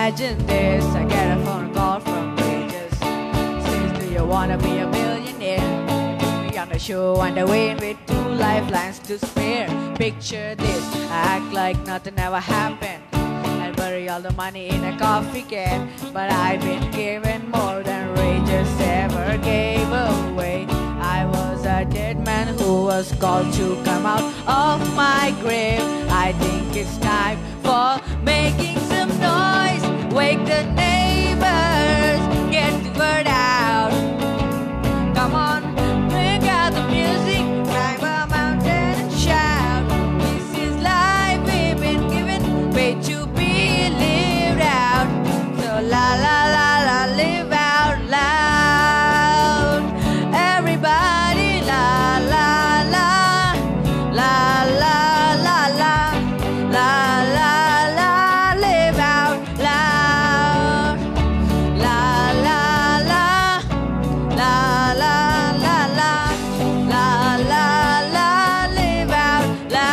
Imagine this, I get a phone call from Regis. Says, do you wanna be a millionaire? Be on the show on the way with two lifelines to spare. Picture this, I act like nothing ever happened. And bury all the money in a coffee can. But I've been given more than Regis ever gave away. I was a dead man who was called to come out of my grave. I think it's time for making some noise. Wake the neighbors, get the word out. Come on, bring out the music, climb a mountain and shout. This is life we've been given, wait to be lived out. So la la la la, live out loud. Everybody la la la, la la la la, la la la, live out loud. La la la. La la la la la la la live out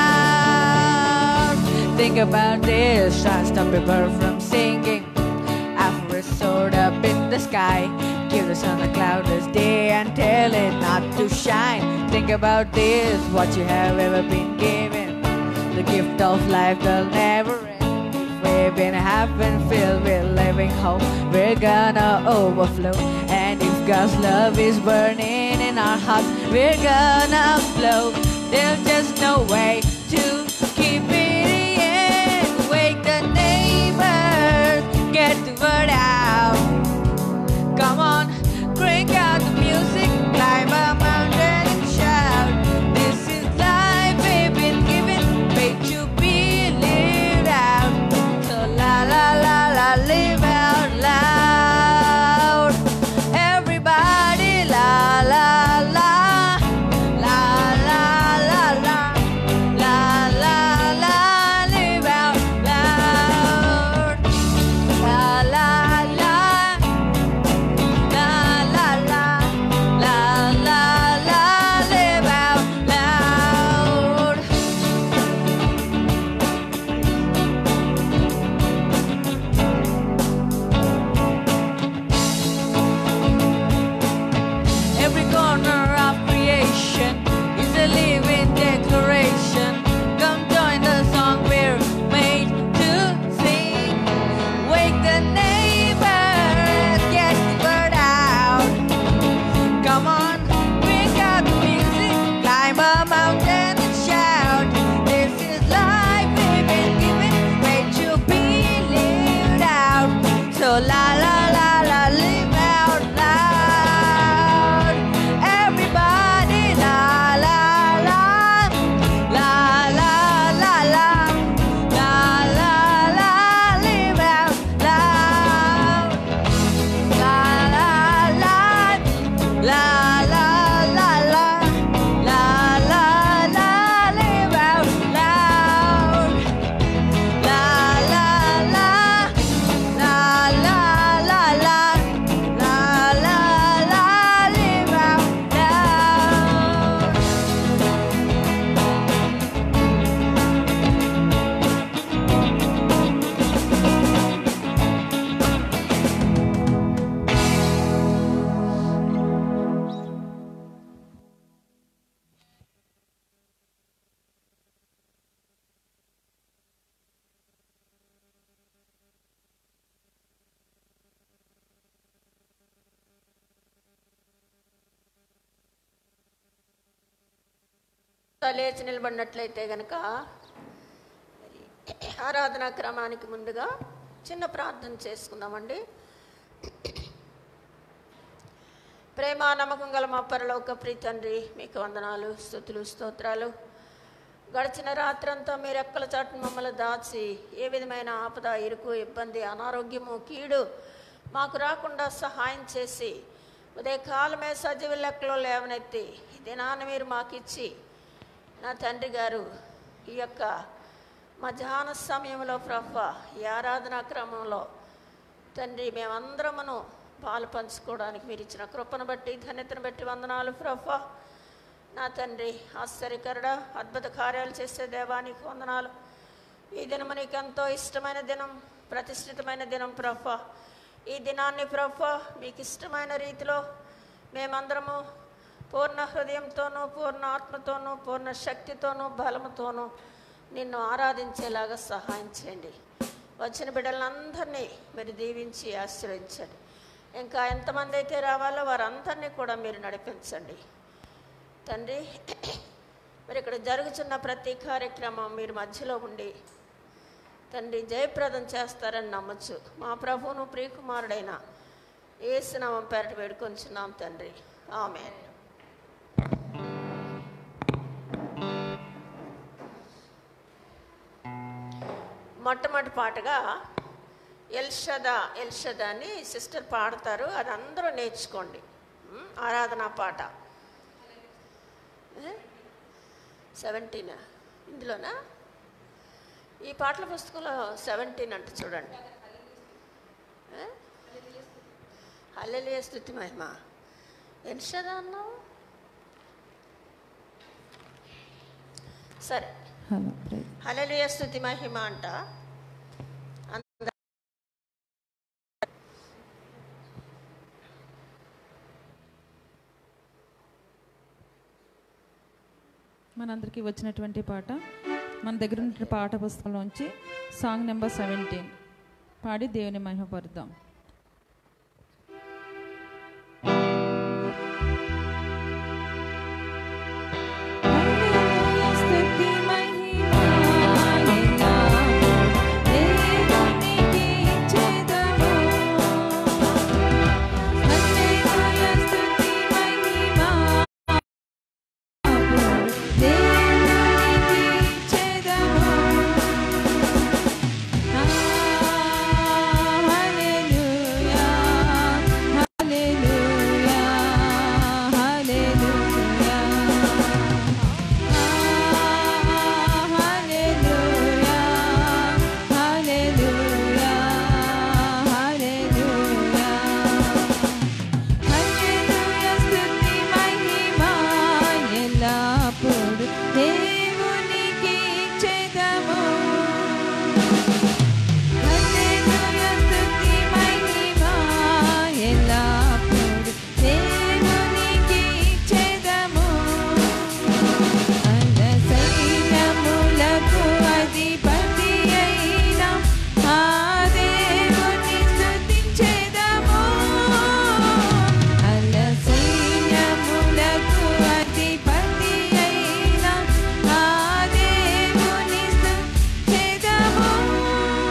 loud. Think about this, try to stop a bird from singing. After it soared up in the sky, give the sun a cloudless day and tell it not to shine. Think about this, what you have ever been given. The gift of life will never end. If we've been happen filled with living hope, we're gonna overflow. And if God's love is burning in our hearts, we're gonna flow. There's just no way to keep it in. Wake the neighbors, get the word out. Come on, crank out the music, climb a mountain and shout. This is life we've been given, made to be lived out. So la la la la, live out loud. Everybody la la la, la la la la, la la la, live out loud. La la la. La la la, la la la, live out loud. Every corner of creation is a living declaration. Come join the song we're made to sing. Wake the neighbors, get the word out. Come on, bring out the music, climb a mountain and shout. This is life we've been given, made to be lived out. So la la la la, live out loud. Everybody la la la, la la la la, la la la, live out loud. La la la, la la la la, la la la, live out loud. La la la, la la la la, la la la, live out loud. లేచి నిలబడినట్లయితే గనక ఆరాధనా క్రమానికి ముందుగా చిన్న ప్రార్థన చేసుకుందామండి ప్రేమ నమ్మకం గల మా పరలోక ప్రీ తండ్రి మీకు వందనాలు స్థుతులు స్తోత్రాలు గడిచిన రాత్రంతా మీరు ఎక్కల చాటును మమ్మల్ని దాచి ఏ విధమైన ఆపద ఇరుకు ఇబ్బంది అనారోగ్యము కీడు మాకు రాకుండా సహాయం చేసి ఉదయ కాలమే సజీవ లెక్కలో లేవనెత్తి ఈ దినాన్ని మీరు మాకు ఇచ్చి నా తండ్రి గారు ఈ యొక్క మధ్యాహ్న సమయంలో ప్రభ ఈ ఆరాధనా క్రమంలో తండ్రి మేమందరమును పాలు పంచుకోవడానికి మీరు ఇచ్చిన కృపను బట్టి ధన్యతను బట్టి వందనాలు ప్రభ నా తండ్రి ఆశ్చర్యకరుడ అద్భుత కార్యాలు చేసే దేవానికి వందనాలు ఈ దినం నీకు ఎంతో ఇష్టమైన దినం ప్రతిష్ఠితమైన దినం ప్రభ ఈ దినాన్ని ప్రభ మీకు ఇష్టమైన రీతిలో మేమందరము పూర్ణ హృదయంతోనూ పూర్ణ ఆత్మతోనూ పూర్ణ శక్తితోనూ బలముతోనూ నిన్ను ఆరాధించేలాగా సహాయం చేయండి వచ్చిన బిడ్డలందరినీ మీరు దీవించి ఆశ్రయించండి ఇంకా ఎంతమంది అయితే రావాలో వారందరినీ కూడా మీరు నడిపించండి తండ్రి మరి ఇక్కడ జరుగుతున్న ప్రతి కార్యక్రమం మీరు మధ్యలో ఉండి తండ్రి జయప్రదం చేస్తారని నమ్మచ్చు మా ప్రభువును ప్రియకుమారుడైన ఏసునామం పేరట వేడుకొంచున్నాం తండ్రి ఆమె మొట్టమొదటి పాటగా ఎల్షదా ఎల్షదా అని సిస్టర్ పాడతారు అది అందరూ నేర్చుకోండి ఉం? ఆరాధనా పాట సెవెంటీన్ ఇందులోనా ఈ పాటల పుస్తకంలో సెవెంటీన్ అంట చూడండి హల్లెలూయా స్థుతి మహిమ ఎన్షదా అన్నావు సరే హలో ప్రైజ్ హల్లెలూయా స్థుతి మహిమ అంట అంద- మనందరికీ వచ్చినటువంటి పాట మన దగ్గర ఉన్న పాట పుస్తకంలోంచి సాంగ్ నెంబర్ సెవెంటీన్ పాడి దేవుని మహిమపరుద్దాం స్తుతి మహిమ దేవునికి ఇచ్చేదము హల్లెలూయా స్తుతి మహిమ దేవునికి ఇచ్చేదము హల్లెలూయా హల్లెలూయా హల్లెలూయా హల్లెలూయా హల్లెలూయా హల్లెలూయా హల్లెలూయా స్తుతి మహిమ ఎల్లప్పుడు దేవునికి ఇచ్చేదము హల్లెలూయా స్తుతి మహిమ ఎల్లప్పుడు దేవునికి ఇచ్చేదము అల్ల సైన్యములకు అధిపతి అయిన ఆ దేవుని స్తుతించెదము అల్ల సైన్యములకు అధిపతి అయిన ఆ దేవుని స్తుతించెదము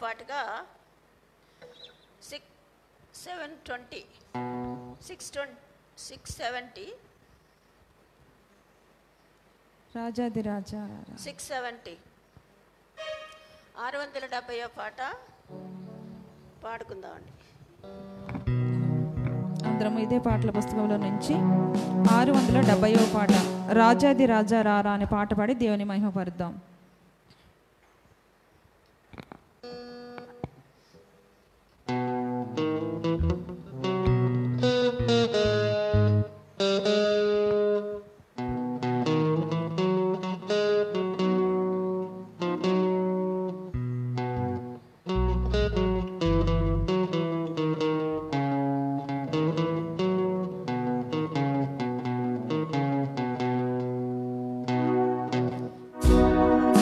పాటగా six seven twenty six twenty six seventy రాజాది రాజా సిక్స్ సెవెంటీ ఆరు వందల డెబ్బైయో పాట పాడుకుందామండి అందరం ఇదే పాటల పుస్తకంలో నుంచి ఆరు వందల డెబ్బైవ పాట రాజాది రాజా రారా అనే పాట పాడి దేవుని మహిమపరుద్దాం ఆ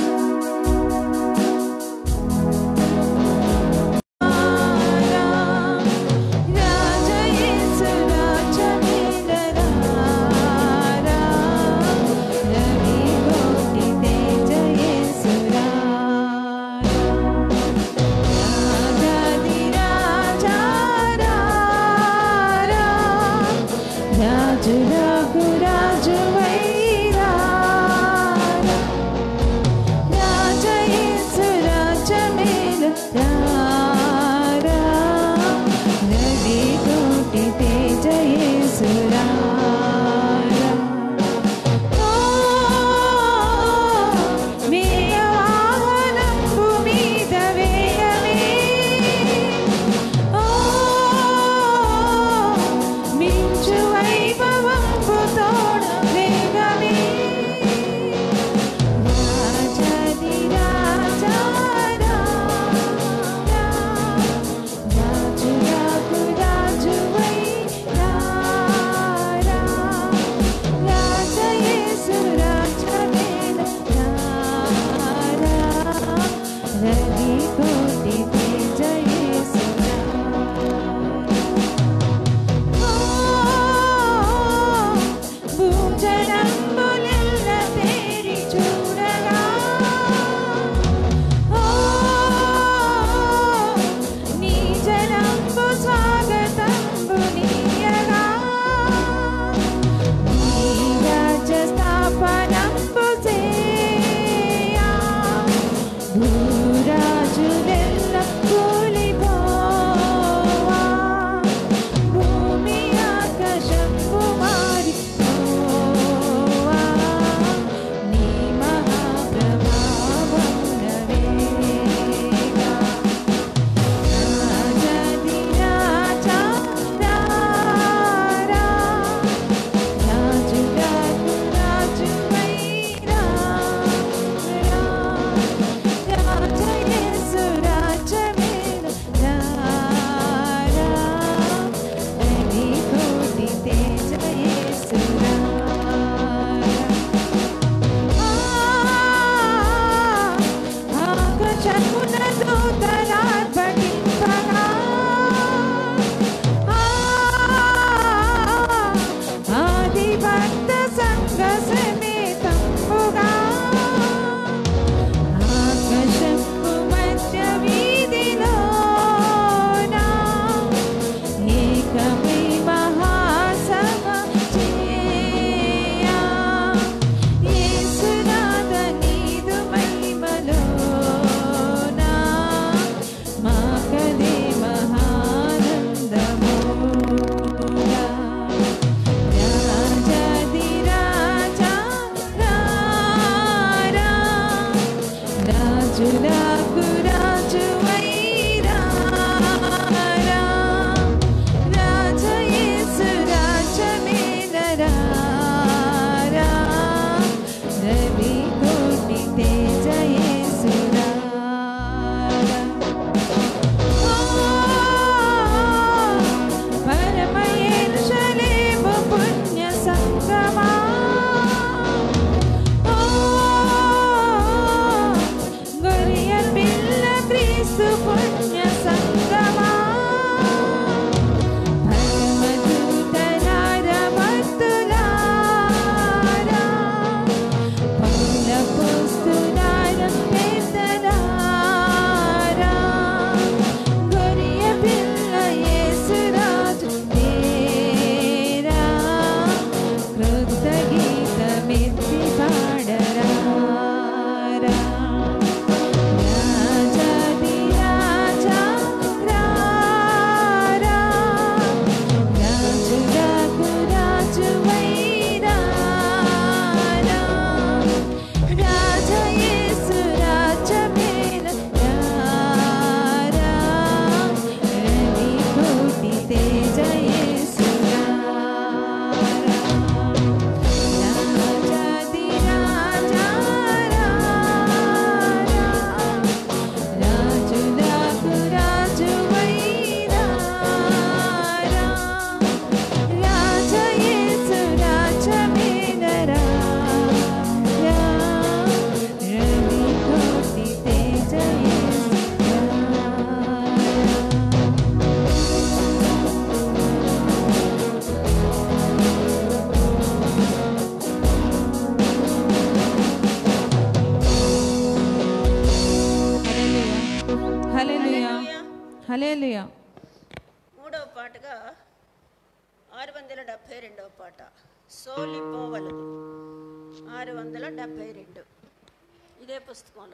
హలేలుయా మూడవ పాటగా ఆరు వందల డెబ్భై రెండవ పాట సోలిపోవలదు ఆరు వందల డెబ్భై రెండు ఇదే పుస్తకంలో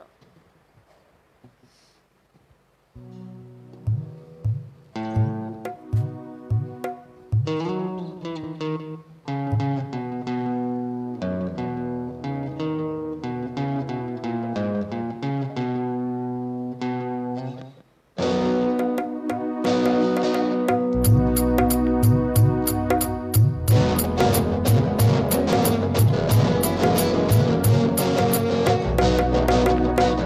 Thank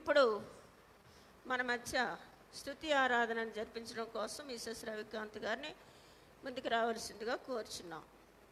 ఇప్పుడు మన మధ్య స్థుతి ఆరాధనను జరిపించడం కోసం మిసెస్ రవికాంత్ గారిని ముందుకు రావాల్సిందిగా కోరుచున్నాం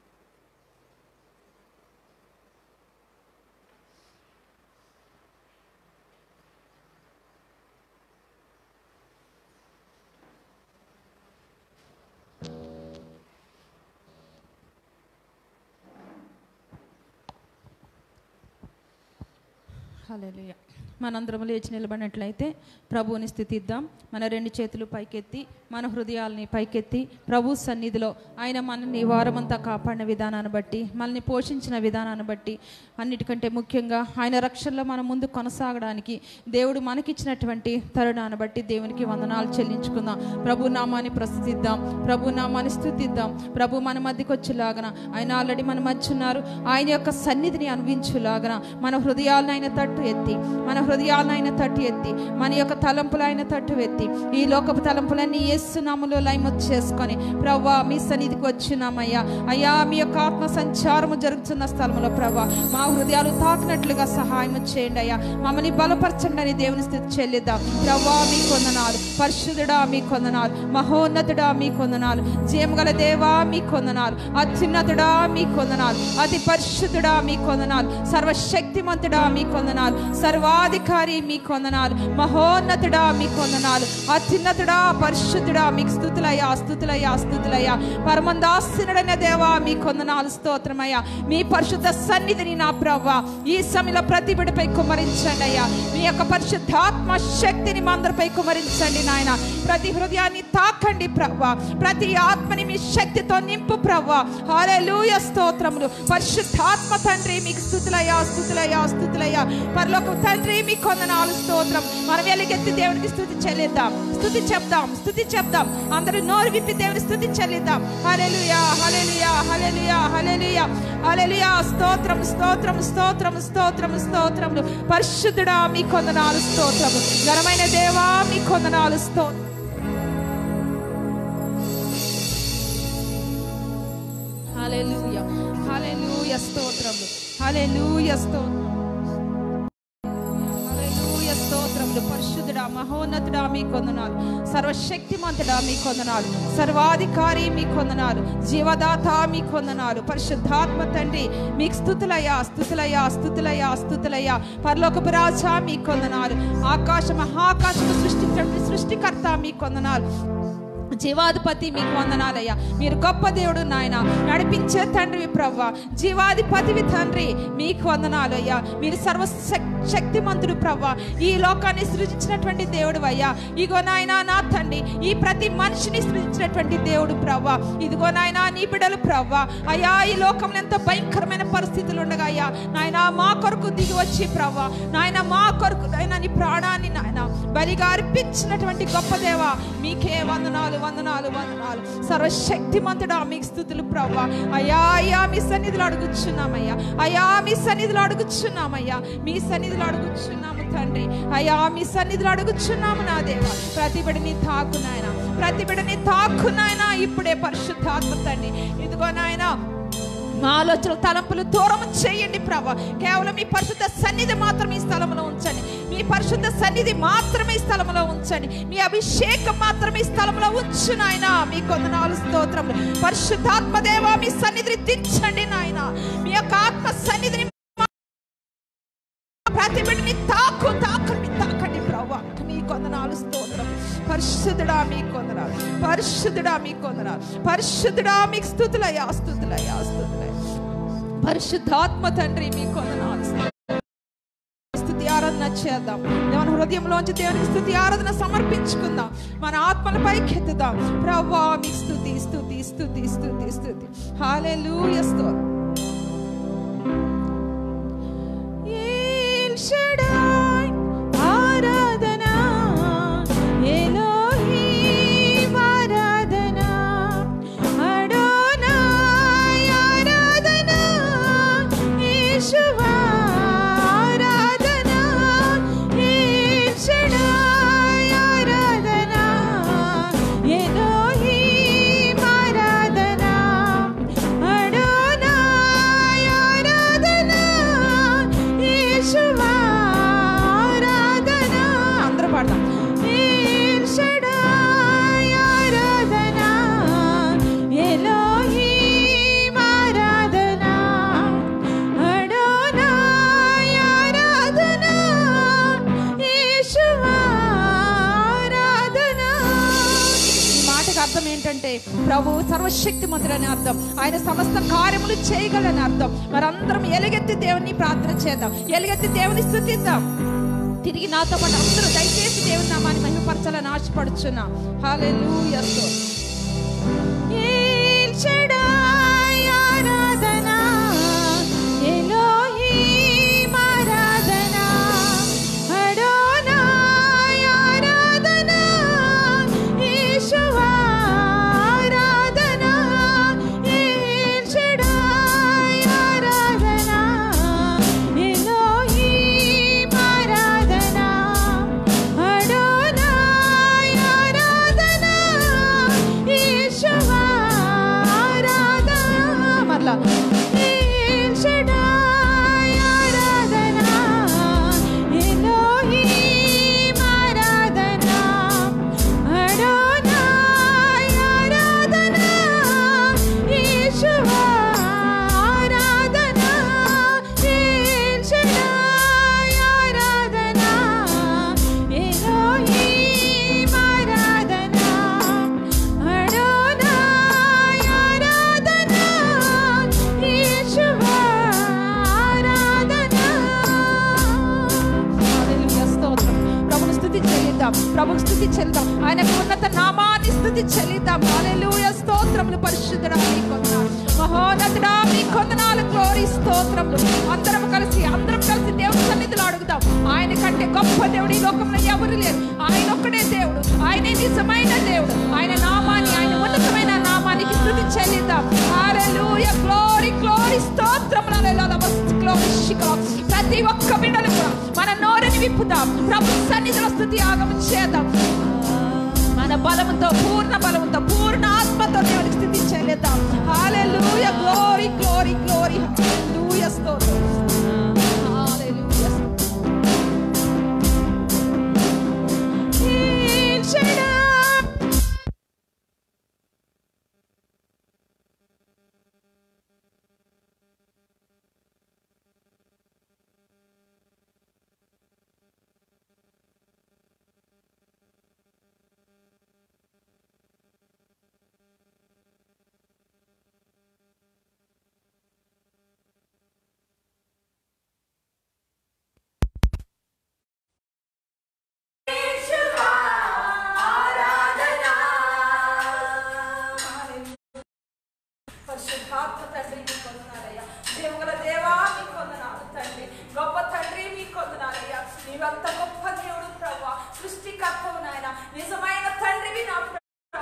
హల్లెలూయా మనందరం లేచి నిలబడినట్లయితే ప్రభువుని స్థితిద్దాం మన రెండు చేతులు పైకెత్తి మన హృదయాల్ని పైకెత్తి ప్రభు సన్నిధిలో ఆయన మనల్ని ఈ వారమంతా కాపాడిన విధానాన్ని బట్టి మనల్ని పోషించిన విధానాన్ని బట్టి అన్నిటికంటే ముఖ్యంగా ఆయన రక్షణలో మనం ముందు కొనసాగడానికి దేవుడు మనకిచ్చినటువంటి తరుణాన్ని బట్టి దేవునికి వందనాలు చెల్లించుకుందాం ప్రభు నామాన్ని ప్రస్తుతిద్దాం ప్రభు నామాన్ని స్థుతిద్దాం ప్రభు మన మధ్యకి వచ్చేలాగన ఆయన ఆల్రెడీ మన మధ్య ఉన్నారు ఆయన యొక్క సన్నిధిని అనుభవించులాగన మన హృదయాలను ఆయన తట్టు ఎత్తి మన హృదయాలను ఆయన తట్టు ఎత్తి మన యొక్క తలంపులు ఆయన తట్టు ఎత్తి ఈ లోకపు తలంపులన్నీ ఏసునాములో లైమొచ్చు చేసుకొని ప్రవ్వా మీ సన్నిధికి వచ్చినామయ్యా అయ్యా మీ యొక్క ఆత్మ సంచారము జరుగుతున్న స్థలంలో ప్రవ్వా మా హృదయాలు తాకినట్లుగా సహాయం చేయండి అయ్యా మమ్మల్ని బలపరచండి అని దేవుని స్థితి చెల్లిద్దాం ప్రవ్వా మీ కొందనాలు పరిశుద్ధుడా మీ కొందనాలు మహోన్నతుడా మీ కొందనాలు జీవగల దేవా మీ కొందనాలు అత్యున్నతుడా మీ కొందనాలు అతి పరిశుద్ధుడా మీ కొందనాలు సర్వశక్తిమంతుడా మీ కొందనాలు సర్వాధికారి మీ కొందనాలు మహోన్నతుడా మీ కొందనాలు అత్యున్నతుడా పరిశుద్ధుడా మీకు స్థుతులయ్యా స్థుతులయ్యా స్థుతులయ్యా పరమందాస్తుడైన దేవా మీ కొందనాలు స్తోత్రమయ్యా మీ పరిశుద్ధ సన్నిధిని నా ప్రవ్వ ఈ సమయంలో ప్రతి బిడ్డపై కుమరించండి అయ్యా మీ యొక్క పరిశుద్ధాత్మ శక్తిని మా అందరిపై కుమరించండి నాయన ప్రతి హృదయాన్ని తాకండి ప్రవ్వ ప్రతి ఆత్మని మీ శక్తితో నింపు ప్రవ్వ హల్లెలూయ స్తోత్రములు పరిశుద్ధాత్మ తండ్రి మీకు స్థుతులయ్యా స్థుతులయ్యా స్థుతులయ్యా పరలోక తండ్రి మీ కొందనాలు స్తోత్రం మనం ఎలుగెత్తి దేవునికి స్థుతి చెల్లిద్దాం స్థుతి చెప్దాం స్థుతి చెప్దాం అందరూ నోరు విప్పి దేవుని స్థుతి చెల్లిద్దాం హల్లెలూయా హల్లెలూయా హల్లెలూయా హల్లెలూయా హల్లెలూయా స్తోత్రం స్తోత్రం స్తోత్రం స్తోత్రం స్తోత్రములు పరిశుద్ధుడా మీ కొందనాలు స్తోత్రము ఘనమైన దేవా మీ కొందనాలు స్తోత్రం హల్లెలూయా హల్లెలూయా స్తోత్రములు హల్లెలూయా స్తోత్రం హల్లెలూయా స్తోత్రములు పరిశుద్ధుడా మహోన్నతుడా మీ కొందనాలు సర్వశక్తిమంతుడా మీ కొందనాలు సర్వాధికారి మీ కొందనాలు జీవదాత మీ కొందనాలు పరిశుద్ధాత్మ తండ్రి మీకు స్థుతులయ్యా స్థుతులయ్యా స్థుతులయ్యా స్థుతులయ్యా పరలోకపు రాజా మీ కొందనాలు ఆకాశ మహాకాశము సృష్టించండి సృష్టికర్త మీ కొందనాలు జీవాధిపతి మీకు వందనాలయ్యా మీరు గొప్ప దేవుడు నాయన నడిపించే తండ్రి ప్రవ్వ జీవాధిపతివి తండ్రి మీకు వందనాలు అయ్యా మీరు సర్వ శక్- శక్తిమంతుడు ప్రవ్వ ఈ లోకాన్ని సృజించినటువంటి దేవుడు అయ్యా ఇగో నాయన నా తండ్రి ఈ ప్రతి మనిషిని సృజించినటువంటి దేవుడు ప్రవ్వ ఇదిగో నాయన నీ బిడ్డలు ప్రవ్వ అయ్యా ఈ లోకంలో ఎంతో భయంకరమైన పరిస్థితులు ఉండగా అయ్యా నాయన మా కొరకు దిగి వచ్చి ప్రవ్వ నాయన మా కొరకు నాయన నీ ప్రాణాన్ని నాయన బలిగా అర్పించినటువంటి గొప్ప దేవ మీకే వందనాలు వందనాలు వందనాలు సర్వశక్తిమంతుడా మీకు స్థుతులు ప్రవ్వ అయ్యా అయ్యా మీ సన్నిధిలో అడుగుచున్నామయ్యా అయ్యా మీ సన్నిధిలో అడుగుచున్నామయ్యా మీ సన్నిధిలో అడుగుచున్నాము తండ్రి అయ్యా మీ సన్నిధిలో అడుగుచున్నాము నా దేవ ప్రతి బిడ్డని తాకు నాయన ప్రతి బిడ్డని తాకు నాయన ఇప్పుడే పరిశుద్ధాత్మ తండ్రి ఇదిగో నాయనా మా ఆలోచన తలంపులు దూరం చేయండి ప్రభా కేవలం మీ పరిశుద్ధ సన్నిధి మాత్రం ఈ స్థలంలో ఉంచండి మీ పరిశుద్ధ సన్నిధి మాత్రమే ఈ స్థలంలో ఉంచండి మీ అభిషేకం మాత్రమే ఈ స్థలంలో ఉంచు నాయన మీ కొందనాలు స్తోత్రములు పరిశుద్ధాత్మ దేవా మీ సన్నిధిని దించండి నాయన మీ యొక్క ఆత్మ సన్నిధిని ప్రతి బిడ్డని తాకు తాకండి తాకండి ప్రభా మీ కొందనాలు స్తోత్రం పరిశుద్ధుడా మీ కొందనాలు పరిశుద్ధుడా మీ కొందనాలు పరిశుద్ధుడా మీకు స్థుతులయ్యా స్థుతులయ్యా స్థుతులయ్యా పరిశుద్ధాత్మ తండ్రి మీ కొందనాలు స్థుతి ఆరాధన చేద్దాం దేవుని హృదయంలోంచి దేవునికి స్థుతి ఆరాధన సమర్పించుకుందాం మన ఆత్మల పైకి ఎత్తుదాం ప్రవ్వా మీ స్థుతి స్థుతి స్థుతి స్థుతి స్థుతి హాలెలూయా స్తోత్రం El Shaddai, ఆరాధనా ఎలోహీం ఆరాధనా అడోనాయ్ ఆరాధనా యేషువా ఆరాధనా El Shaddai, ఆరాధనా ఎలోహీం ఆరాధనా అడోనాయ్ అర్థం ఏంటంటే ప్రభు సర్వశక్తిమంతుడని అర్థం ఆయన సమస్త కార్యములు చేయగలని అర్థం మరందరం ఎలుగెత్తి దేవుని ప్రార్థన చేద్దాం ఎలుగెత్తి దేవుని స్థుతిద్దాం తిరిగి నాతో పాటు అందరూ దయచేసి దేవుని నామాన్ని మహిమపరచాలని ఆశపడుచున్నా హల్లెలూయా El Shaddai ఆరాధన ఎలోహీం ఆరాధన అడోనాయ్ ఆరాధన యేషువా ఆరాధన El Shaddai ఆరాధన ఎలోహీం ఆరాధన అడోనాయ్ ఆరాధన యేషువా ఆరాధన మరలా El Shaddai ఆరాధన ఎలోహీం ఆరాధన అడోనాయ్ ఆరాధన యేషువా ఆరాధన El Shaddai ఆరాధన ఎలోహీం ఆరాధన అడోనాయ్ ఆరాధన యేషువా ఆరాధన హల్లెలూయా స్తోత్రం ప్రభుని స్థుతి చెల్లిద్దాం ప్రభుని స్థుతి చెల్లిద్దాం ఆయనకు ఉన్నత నామాన్ని స్థుతి చెల్లిద్దాం హల్లెలూయా స్తోత్రములు పరిశుద్ధుడా మీ కొందనాలు మహోన్నతుడా మీ కొందనాలు గ్లోరీ స్తోత్రములు అందరం కలిసి అందరం కలిసి దేవుని సన్నిధిలో అడుగుదాం ఆయన కంటే గొప్ప దేవుడు ఈ లోకంలో ఎవరు లేరు ఆయన ఒక్కడే దేవుడు ఆయనే నిజమైన దేవుడు ఆయన నామాన్ని ఆయన ఉన్నతమైన నామానికి స్థుతి చెల్లిద్దాం హల్లెలూయా గ్లోరీ గ్లోరీ స్తోత్రములు గ్లోరీ ప్రతి ఒక్క బిడ్డలు కూడా మన నోరుని విప్పుదాం ప్రభు సన్నిధిలో స్థుతి ఆగమం చేద్దాం మన బలముతో పూర్ణ బలముతో పూర్ణ ఆత్మతో దేవునికి స్థితి చెల్లిద్దాం hallelujah glory glory glory hallelujah స్తోత్రం హల్లెలూయా El Shaddai పరిశుద్ధాత్మ తండ్రి మీకు వందనాలయ్యా దేవుల దేవా మీకు వందనాలు తండ్రి గొప్ప తండ్రి మీకు వందనాలయ్యా నీవంత గొప్ప దేవుడు ప్రభా సృష్టికర్తవు నాయన నిజమైన తండ్రివి నా ప్రభు.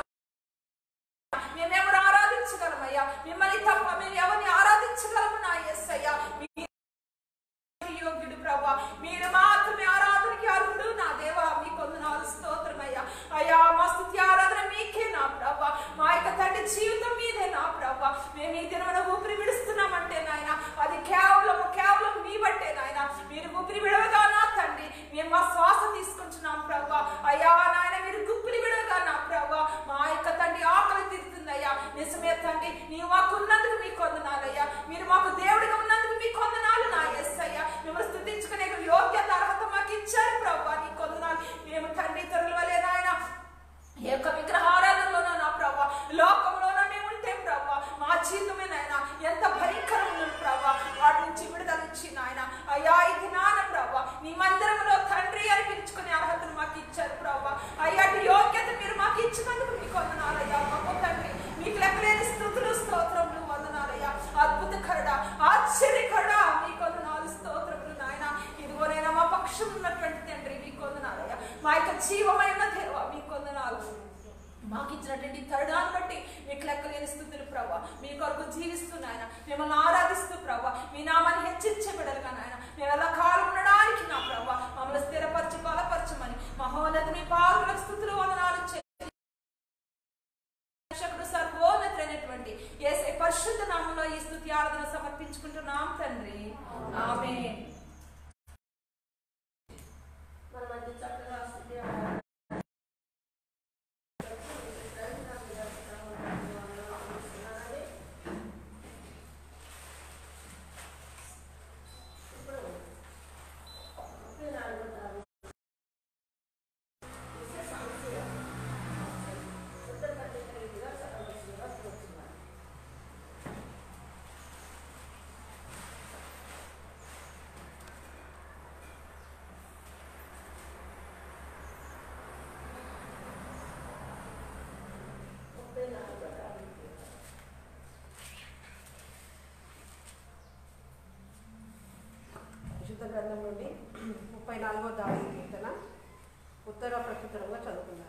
మేమెవరు ఆరాధించగలమయ్యా మిమ్మల్ని తప్ప మేము ఎవరిని ఆరాధించగలము నా ఎస్సయ్యా యోగ్యుడు ప్రభా మీరు మాత్రమే ఆరాధనకి అర్హుడు నా దేవా మీ కొందనాలు స్తోత్రమయ్యా అయ్యా మా స్థుతి ఆరాధన మీకే నా ప్రభా మా యొక్క తండ్రి జీవితం మీదే నా ప్రభా మేము ఈ దినమున ఊపిరి విడుస్తున్నామంటే నాయన అది కేవలం కేవలం మీ బట్టే నాయన మీరు ఊపిరి విడవగా నా తండ్రి మేము మా శ్వాస తీసుకుంటున్నాం ప్రభా అయ్యా నాయన మీరు గుప్పిరి విడవగా నా ప్రభా మా యొక్క తండ్రి ఆకలి తీరుతుందయ్యా నిజమే తండ్రి నీవు మాకు ఉన్నందుకు మీకు వందనాలయ్యా మీరు మాకు దేవుడిగా ఉన్నందుకు మీకు వందనాలు నా ఎస్ అయ్యా మిమ్మల్ని స్థుతించుకునే యోగ్యత అర్హత మాకు ఇచ్చారు ప్రభా నీ కొందనాలు మేము తండ్రి తరుల వలె నాయన ఏ యొక్క విగ్రహారాధనలోనో నా ప్రభా లోకంలోనో మేము ఉంటే ప్రభా మా జీవితమే నాయన ఎంత భయంకరమైన ప్రభా వాటి నుంచి విడుదల ఇచ్చి నాయన అయ్యా ఇది నాన్న ప్రభా నీ మందిరంలో తండ్రి అని పిలుచుకునే అర్హతను మాకు ఇచ్చారు ప్రభా అయ్యాటి యోగ్యత మీరు మాకు ఇచ్చినందుకు మీకు వందనాలయ్యా గొప్ప తండ్రి మీకు లెక్కలేని స్థుతులు స్తోత్రములు వందనాలయ్యా అద్భుతకరుడా ఆశ్చర్యకరుడా మీకు వందనాలు స్తోత్రములు నాయన ఇదిగోనైనా మా పక్షం ఉన్నటువంటి తండ్రి మీకు వందనాలయ్యా మా యొక్క జీవమైన దేవ మీకు వందనాలు మాకు ఇచ్చినటువంటి తరుణాన్ని బట్టి మీకు లెక్కలేని స్థుతులు ప్రభా మీ కొరకు జీవిస్తూ నాయన మిమ్మల్ని ఆరాధిస్తూ ప్రభా మీ నామాన్ని హెచ్చించే బిడలుగా నాయన మేము ఎలా కాలం ఉండడానికి నా ప్రభా మమ్మల్ని స్థిరపరచి బలపరచమని మహోన్నత మీ పారులకు స్థుతులు వందనాలు చే రక్షకుడు సర్వోన్నతుడైనటువంటి యేసే పరిశుద్ధ నామంలో ఈ స్థుతి ఆరాధన సమర్పించుకుంటున్నాం తండ్రి ఆమేన్ మన మధ్య చక్కగా స్థుతి ఆరాధన గ్రంథం నుండి ముప్పై నాలుగో దాడి కీర్తన ఉత్తర ప్రత్యుత్తరంగా చదువుకున్నారు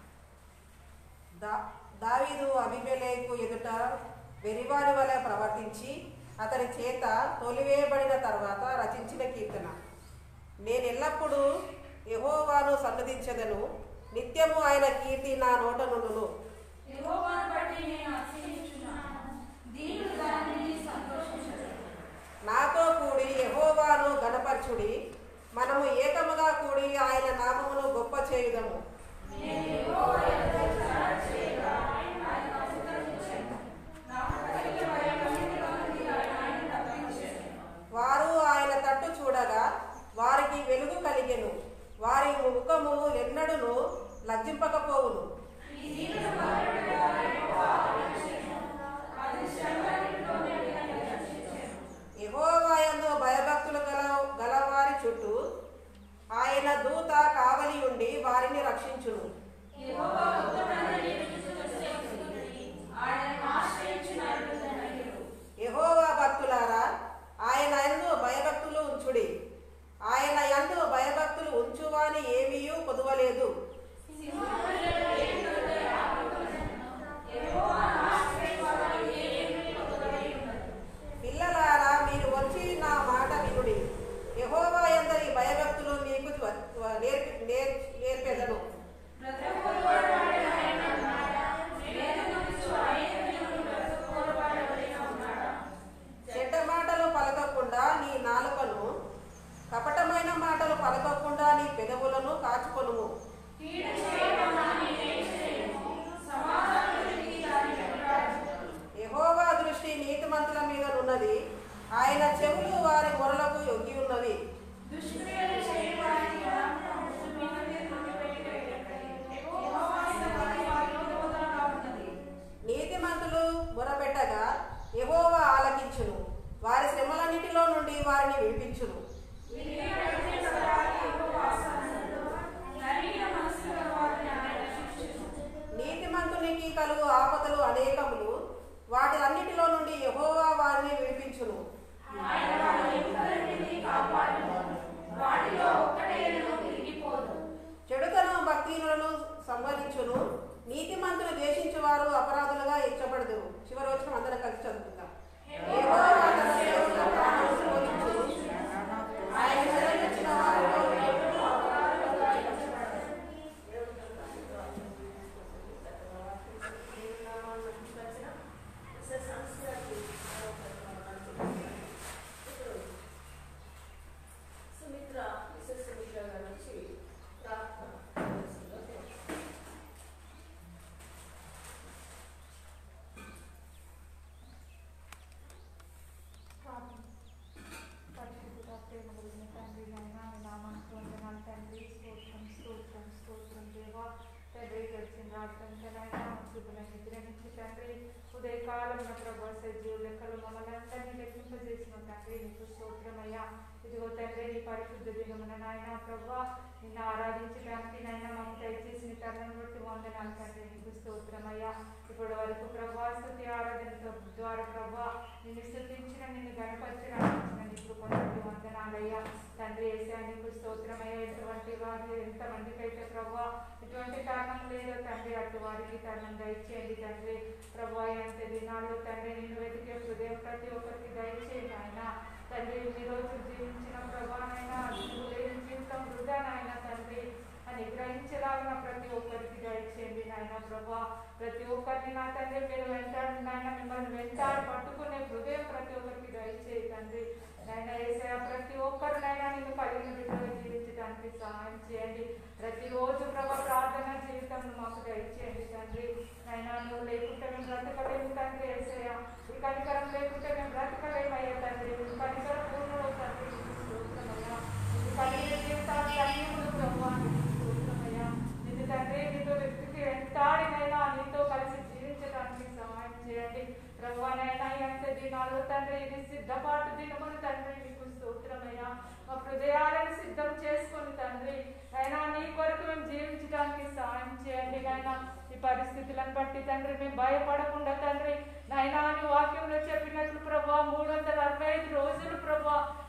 దా దావీదు అభిమేలేకు ఎదుట వెరివారి వలె ప్రవర్తించి అతని చేత తోలివేయబడిన తర్వాత రచించిన కీర్తన నేను ఎల్లప్పుడూ యెహోవాను సన్నదించదను నిత్యము ఆయన కీర్తి నా నోట నుండును యెహోవాను బట్టి నేను అతిశయించుచున్నాను. దీనులు దానిని సంతోషించరు. నాతో కూడి యెహోవాను గణపరచుడి మనము ఏకముగా కూడి ఆయన నామమును గొప్ప చేయుదము నేను యెహోవా యొద్ద విచారణ చేయగా ఆయన నాకు అనుగ్రహించెను. నాకు కలిగిన భయభక్తుల నుండి ఆయన నన్ను తప్పించెను. వారు ఆయన తట్టు చూడగా వారికి వెలుగు కలిగెను వారి ముఖము ఎన్నడును లజ్జింపకపోవును ఈ దీనుల బాలుడుగా యెహోవా ఆలకించెను. అది శ్రమలన్నిటిలోనే నన్ను రక్షించెను. యెహోవాయందు భయభక్తులు గల గలవారి చుట్టూ ఆయన దూత కావలి ఉండి వారిని రక్షించును యెహోవా ఉత్తరాన్ని ఎదుగుచున్నది. ఆయనను ఆశ్రయించిన నరులు ధన్యులు. యెహోవా భక్తులారా ఆయన యందు భయభక్తులు ఉంచుడి ఆయన యందు భయభక్తులు ఉంచువాని ఏమీయూ పొదువలేదు సింహములలో ఏమి దొరకదు, ఆపదలను. యెహోవాను ఆశ్రయించువాడు ఏమీ పొందబడి ఉండదు. పిల్లలారా మీరు వచ్చి నా మాట వినుడి యెహోవా యందరి భయభక్తులు మీకు త్వ- త్వ- నేర్పి నేర్- నేర్పెదను బ్రతకగోరువాడు ఆయన ఉన్నాడా? వేదమునిచ్చు ఆయనను బ్రతకగోరువాడు ఎవరైనా ఉన్నాడా? చెడ్డ మాటలు పలకకుండా నీ నాలుకను కపటమైన మాటలు పలకకుండా నీ పెదవులను కాచుకొనుము కీడు చేయమన్నా నేనేం చేయను. సమాధానమునికి దాని వెంటాడు. యెహోవా దృష్టి నీతిమంతుల మీద ఉన్నది ఆయన చెవులు వారి మొరలకు యొగ్గి ఉన్నవి దుష్క్రియలు చేయవారికి ఆత్మ సుమిని మీద కొనిపెట్టుటకై. యెహోవా సన్నిధి వారికి విరోధంగా ఉన్నది. నీతిమంతులు మొరపెట్టగా యెహోవా ఆలకించును వారి శ్రమలన్నిటిలో నుండి వారిని విడిపించును విరిగినట్లయితే వారి యెహోవా సన్నిధిలో నలిగిన మనస్సుగల వారిని ఆయన రక్షించును. నీతిమంతునికి కలుగు ఆపదలు అనేకములు వాటి అన్నిటిలో నుండి యెహోవా వారిని విడిపించును ఆయన వారి ఎముకలన్నిటినీ కాపాడును. వాటిలో ఒక్కటైనను విరిగిపోదు. చెడుతనం భక్తిహీనులను సంవరించును నీతిమంతులు ద్వేషించు వారు అపరాధులుగా ఇచ్చబడదురు చివరి వచ్చిన అందరం కలిసి చదువుకుందాం యెహోవా తన సేవకుల ప్రాణములను పోషించును. ఆయన శరణించిన వారిలో ఎవరు అపరాధులుగా ఎంచబడరు. సుమిత్ర మిసెస్ సుమిత్ర గారు వచ్చి ప్రార్థన చేస్తుందో తెలుసు. పరిశుద్ధుడా, ప్రేమ కలిగిన తండ్రి నాయన మీ నామానికి వందనాలు తండ్రి స్తోత్రం స్తోత్రం స్తోత్రం దేవా తండ్రి గడిచిన రాత్రంతా నాయన శుభ్ర నిద్ర నుంచి తండ్రి ఉదయకాలమున ప్రభు సజీవు లెక్కలు మమ్మల్ని అందరినీ లెక్కింపజేసిన తండ్రి నీకు స్తోత్రమయ్యా ఇదిగో తండ్రి నీ పరిశుద్ధ దినమున నాయన ప్రభు నిన్ను ఆరాధించడానికి నాయన మాకు దయచేసిన తరుణం బట్టి వందనాలు తండ్రి నీకు స్తోత్రమయ్యా ఇప్పటి వరకు ప్రభా స్థుతి ఆరాధనతో ద్వారా ప్రభా నిన్ను స్థుతించిన నిన్ను గణపరచడానికి నీ కృపను వందనాలయ్యా తండ్రి ఏసా నీకు స్తోత్రమయ్యా ఎటువంటి వారు ఎంతమందికైతే ప్రభా ఇటువంటి కారణం లేదో తండ్రి అటు వారికి తరుణం దయచేయండి తండ్రి ప్రభా ఎంత దినాల్లో తండ్రి నిన్ను వెతికే హృదయం ప్రతి ఒక్కరికి దయచేయండి ఆయన తండ్రి ఈ రోజు జీవించిన ప్రభానైనా నువ్వు లేని జీవితం వృధా నాయన తండ్రి అని గ్రహించలాగిన ప్రతి ఒక్కరికి దయచేయండి నాయన ప్రభా ప్రతి ఒక్కరిని నా తండ్రి మీరు వెంటాడు నాయన మిమ్మల్ని వెంటాడి పట్టుకునే హృదయం ప్రతి ఒక్కరికి దయచేయి తండ్రి నాయన ఏసయ ప్రతి ఒక్కరు నాయన నిన్ను కలిగిన బిడ్డలు జీవించడానికి సహాయం చేయండి ప్రతిరోజు ప్రభా ప్రార్థన జీవితం మాకు దయచేయండి తండ్రి నాయన నువ్వు లేకుంటే మేము బ్రతకలేము తండ్రి ఏసయ ఈ కనికరం లేకుంటే మేము బ్రతకలేమయ్యా తండ్రి ఈ కనికర పూర్ణుడు తండ్రి నీకు స్తోత్రమయ్యా ఈ కలిగిన జీవితాన్ని అన్నిములు ప్రభా నీకు స్తోత్రమయ్యా నిన్ను తండ్రి నీతో వ్యక్తికి వెంటాడినైనా నీతో కలిసి జీవించడానికి సహాయం చేయండి ప్రభువానైనా ఎంత దినాలు తండ్రి ఇది సిద్ధపాటు దినమును తండ్రి నీకు స్తోత్రమయ్యా మా హృదయాలను సిద్ధం చేసుకొని తండ్రి అయినా నీ కొరకు మేము జీవించడానికి సహాయం చేయండి నాయనా ఈ పరిస్థితులను బట్టి తండ్రి మేము భయపడకుండా తండ్రి నాయనా నీ వాక్యంలో చెప్పినట్లు ప్రభా మూడు వందల అరవై ఐదు రోజులు ప్రభా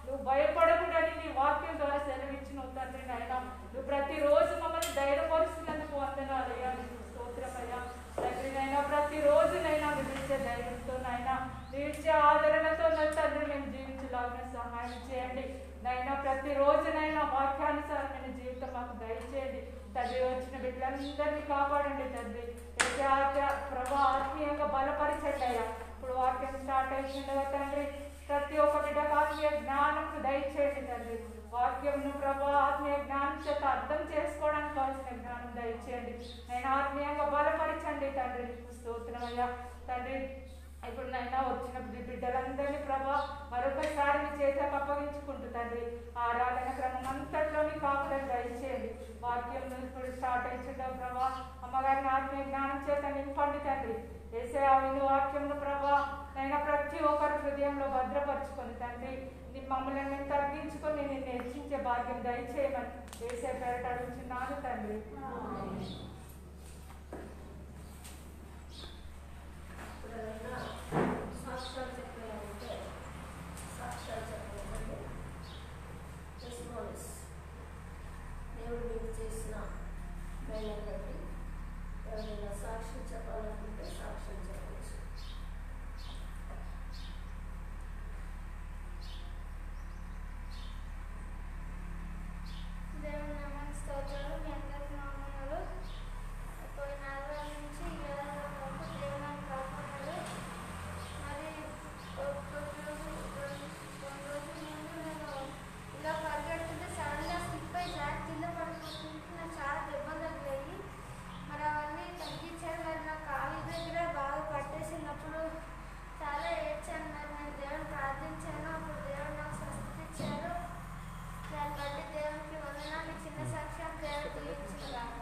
నువ్వు భయపడకూడని నీ వాక్యం ద్వారా సెలవిచ్చిన తండ్రి నాయన నువ్వు ప్రతిరోజు మమ్మల్ని ధైర్యపరుస్తున్నందుకు వందనాలయ్యా నీకు స్తోత్రమయ్యా తండ్రి నైనా ప్రతిరోజు నైనా మీరు ఇచ్చే ధైర్యంతో నాయన మీరు ఇచ్చే ఆదరణతో నా తండ్రి మేము జీవించలాగిన సహాయం చేయండి నైనా ప్రతిరోజునైనా వాక్యానుసారమైన జీవితం మాకు దయచేయండి తండ్రి వచ్చిన బిడ్డలందరినీ కాపాడండి తండ్రి అయితే ఆత్మ ప్రభా ఆత్మీయంగా బలపరచండి అయ్యా ఇప్పుడు వాక్యం స్టార్ట్ అయిపోయిండగా తండ్రి ప్రతి ఒక్క బిడ్డకు ఆత్మీయ జ్ఞానం దయచేయండి తండ్రి వాక్యంను ప్రభా ఆత్మీయ జ్ఞానం చేత అర్థం చేసుకోవడానికి కావాల్సిన జ్ఞానం దయచేయండి నేను ఆత్మీయంగా బలపరచండి తండ్రి నీకు స్తోత్రమయ్యా తండ్రి ఇప్పుడు నైనా వచ్చిన బి- బిడ్డలందరినీ ప్రభా మరొకసారి మీ చేతకు అప్పగించుకుంటూ తండ్రి ఆరాధన క్రమం అంతట్లోని కాపులను దయచేయండి వాక్యం ఇప్పుడు స్టార్ట్ అయిచుంటాం ప్రభా అమ్మగారిని ఆత్మీయ జ్ఞానం చేత నింపండి తండ్రి వేసే ఆ విను వాక్యంను ప్రభా నైనా ప్రతి ఒక్కరి హృదయంలో భద్రపరుచుకొని తండ్రి నీ మమ్మల్ని మేము తగ్గించుకొని నిన్ను హెచ్చించే భాగ్యం దయచేయమని వేసే పేరట అడుగుతున్నాను తండ్రి ఎవరైనా సాక్ష్యాలు చెప్పాలంటే సాక్ష్యాలు చెప్పాలంటే టెస్టిమోనీస్ దేవుడు మీకు చేసిన మేలు బట్టి ఎవరైనా సాక్ష్యం చెప్పాలనుకుంటే సాక్ష్యం చెప్పవచ్చు దేవుని నామానికి స్తోత్రాలు మీ అందరికీ నా వందనాలు పోయిన ఆదివారం నుంచి ఈ ఆదివారం వరకు దేవుడు నన్ను కాపాడాడు మరి ఒక కొద్ది రోజు రెండు రెండు రోజుల ముందు నేను ఇలా పరిగెడుతుంటే సడన్గా స్లిప్ అయి జారి కింద పడిపోతుంటే నాకు చాలా దెబ్బలు తగిలాయి మరి అవన్నీ తగ్గించారు మరి నా కాలు దగ్గర బాగా పట్టేసినప్పుడు చాలా ఏడ్చాను మరి నేను దేవుని ప్రార్థించాను అప్పుడు దేవుడు నాకు స్వస్థత ఇచ్చారు దాన్ని బట్టి దేవునికి వందనాలు ఈ చిన్న సాక్ష్యం దేవుడు దీవించుగాక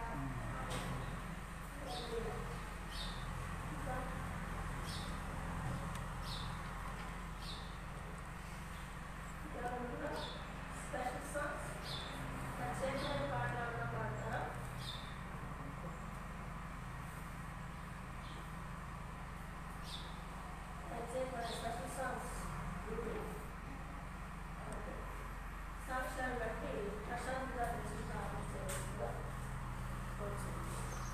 ఎవరైనా స్పెషల్ సాంగ్స్ ప్రత్యేకమైన పాటలు ఏమైనా పాడతారా ప్రత్యేకమైన స్పెషల్ సాంగ్స్ సాక్ష్యాన్ని బట్టి ప్రశాంత్ గారి నుంచి ప్రారంభించవలసిందిగా కోరుచున్నాను.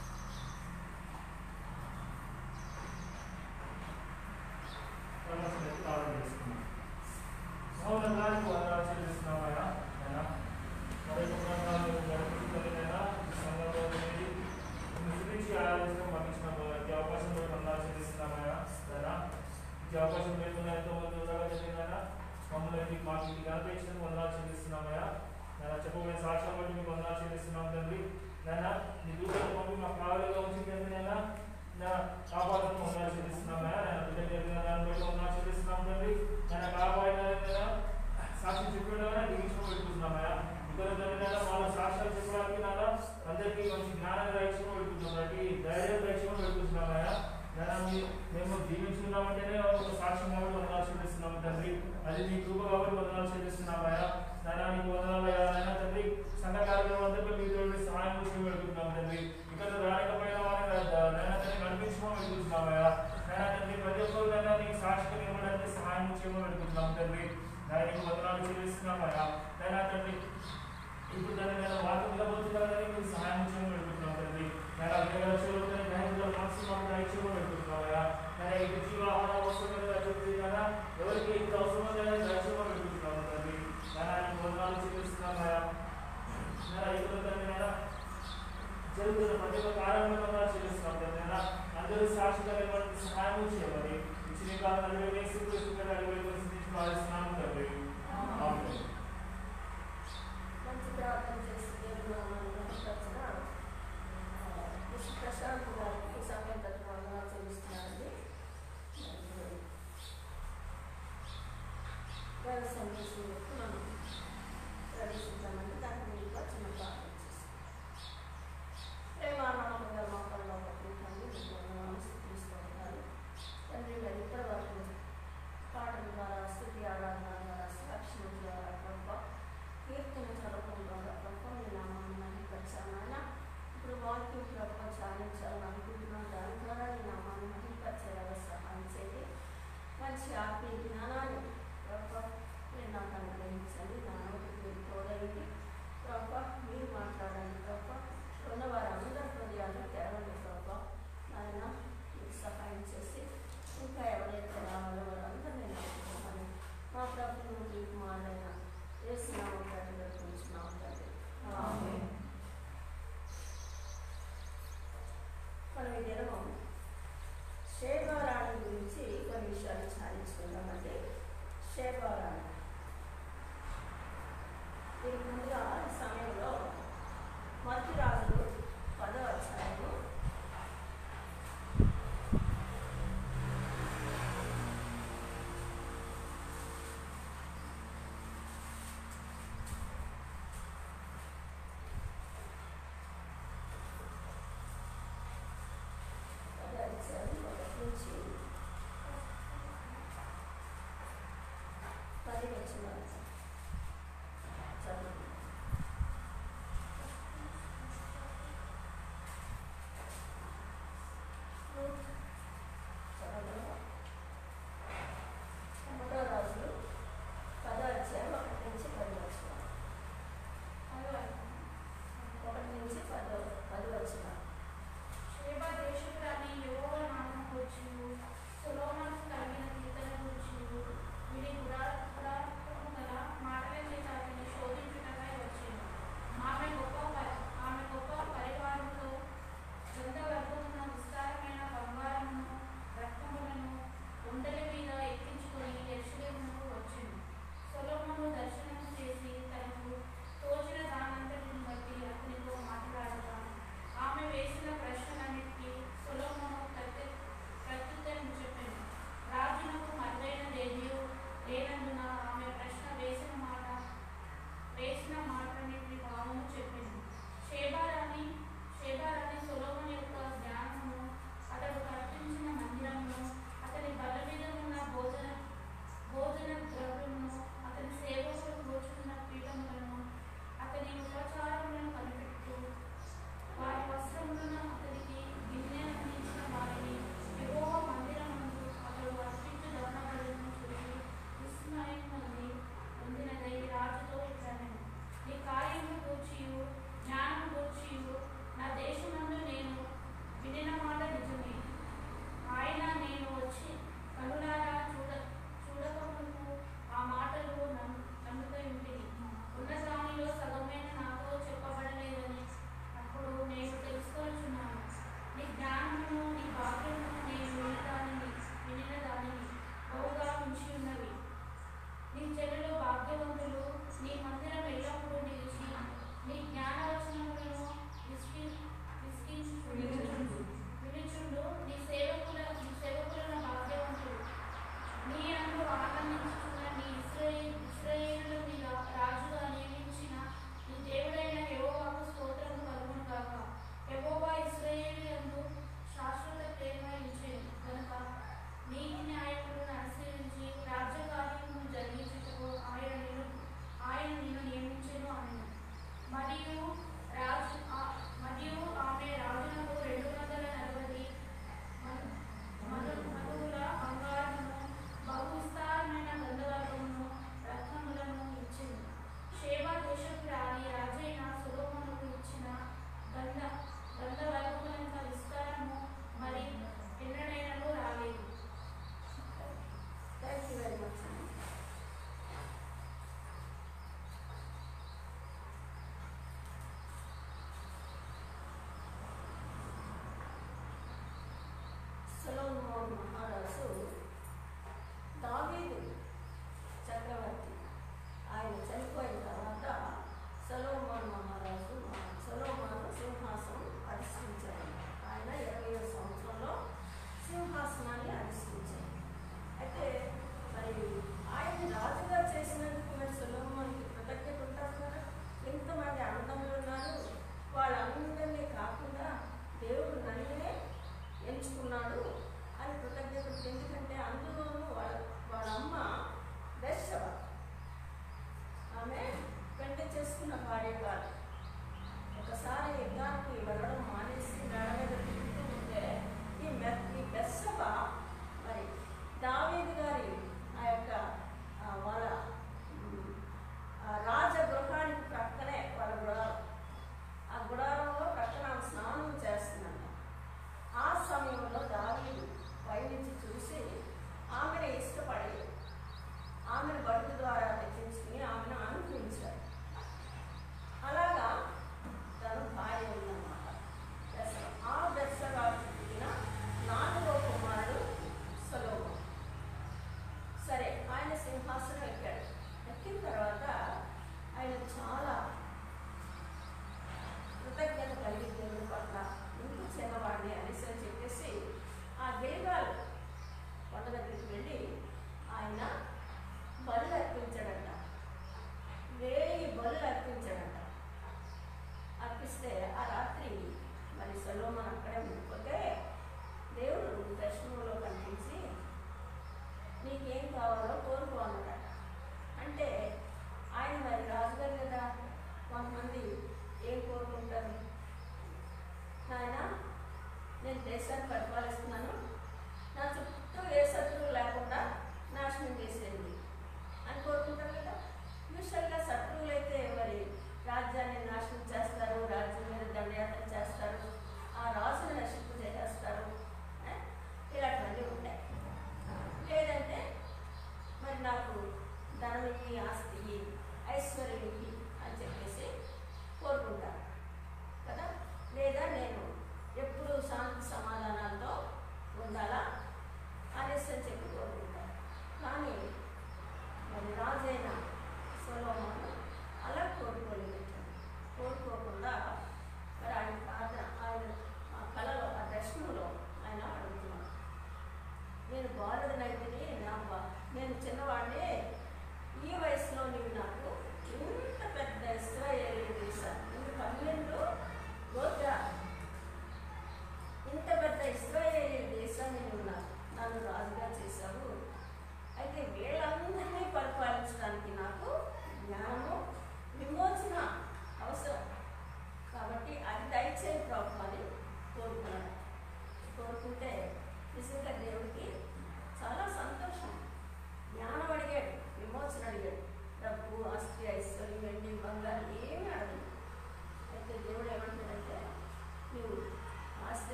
సమస్యను ప్రారంభం చేసుకున్నాం సహోదరులకు వందనాలు చెల్లిస్తున్నామయ్యా అయినా మరొక ప్రాంతాలు గడుపుతున్నదైనా సంఘంలో ఉండి నిన్ను గురించి ఆలోచన పంపించిన ఈ అవకాశం కూడా వందనాలు చెల్లిస్తున్నామయ్యా అయినా ఈ అవకాశం లేకుండా ఎంతో మంది ఉండగా జరిగిందైనా మమ్మల్ని ఇంటికి మాకు ఇంటికి కనిపించిన వందనాలు చెల్లిస్తున్నామయ్యా నేను చెప్పబోయే సాక్ష్యం బట్టి మీకు వందనాలు చెల్లిస్తున్నాం తండ్రి నైనా నీ దూరం పంపి మా కావలిగా ఉంచి తండ్రి నైనా నా కాపాడను వందనాలు చెల్లిస్తున్నామయ్యా నేను బిడ్డ జరిగిన దాన్ని బట్టి వందనాలు చెల్లిస్తున్నాం తండ్రి నేను కాపాడిన సాక్షి చెప్పడం దీవించడం పెట్టుకుంటున్నామయ్యా ఇద్దరు తండ్రి వాళ్ళ సాక్ష్యాలు చెప్పడానికి నాన్న అందరికీ మంచి జ్ఞానం రక్షణ పెట్టుకుంటున్నాం కాబట్టి ధైర్యం రక్షణ పెట్టుకుంటున్నామయ్యా నేను మీ- మేము జీవించుకున్నామంటేనే ఒక సాక్ష్యం కాబట్టి వందనాలు చెల్లిస్తున్నాము తండ్రి అది నీ కృప కాబట్టి వందనాలు చెల్లిస్తున్నామయ్యా నాయన నీకు వందనాలయ్యా నాయన తండ్రి సంఘ కార్యక్రమం అంతా మీ తోటి సహాయం కోసం పెడుతున్నాం తండ్రి ఇక్కడ రాకపోయిన వారిని నాయన తండ్రి నడిపించమని పెడుతున్నామయ్యా నాయన తండ్రి ప్రతి ఒక్కరు నాయన నీకు సాక్షిగా నిలబడానికి సహాయం చేయమని పెడుతున్నాం తండ్రి నాయన నీకు వందనాలు చెల్లిస్తున్నామయ్యా నాయన తండ్రి ఇప్పుడు దాన్ని నేను వాత నిలబోతున్నానని మీకు సహాయం చేయమని పెడుతున్నాం తండ్రి నేను అన్ని లక్షలు బ్యాంకులో మనసు మాకు దయచేయమని పెడుతున్నామయ్యా నేను ఈ జీవాహార వస్తువులు కదా ఎవరికి ఇంత అవసరమో దాన్ని దయచేయమని పెడుతున్నాము తండ్రి నేను ఆయనకు వందనాలు చెల్లిస్తున్నామయ్యా నేను ఇప్పుడు తండ్రి నేను జరుగుతున్న ప్రతి ఒక్క కార్యంలో వందనాలు చెల్లిస్తున్నాం తండ్రి నేను అందరూ సాక్షిగా నిలబడి సహాయం చేయమని ఇచ్చిన కాలంలో వేసి అడిగి పరిస్థితి భావిస్తున్నాము తండ్రి ఆమేన్. మంచి ప్రార్థన చేసి దేవుడు నామాన్ని మహిమపరచిన, ఆ, మిస్ ప్రశాంత్ గారికి సమయం తరఫున వందనాలు చెల్లిస్తున్నానండి మరి, వేద సందేశంలోకి మనం ప్రవేశించామంటే దాని మీద చిన్న ప్రార్థన చేస్తాం ప్రేమ నమ్మకం గల మొక్కల్లో ఒక ప్రీతండి మీకు వందనాలు స్థుతిస్తూ ఉంటారు తండ్రి గారు ఇప్పటి వరకు పాటల ద్వారా స్థుతి ఆరాధన ద్వారా సాక్షుల ద్వారా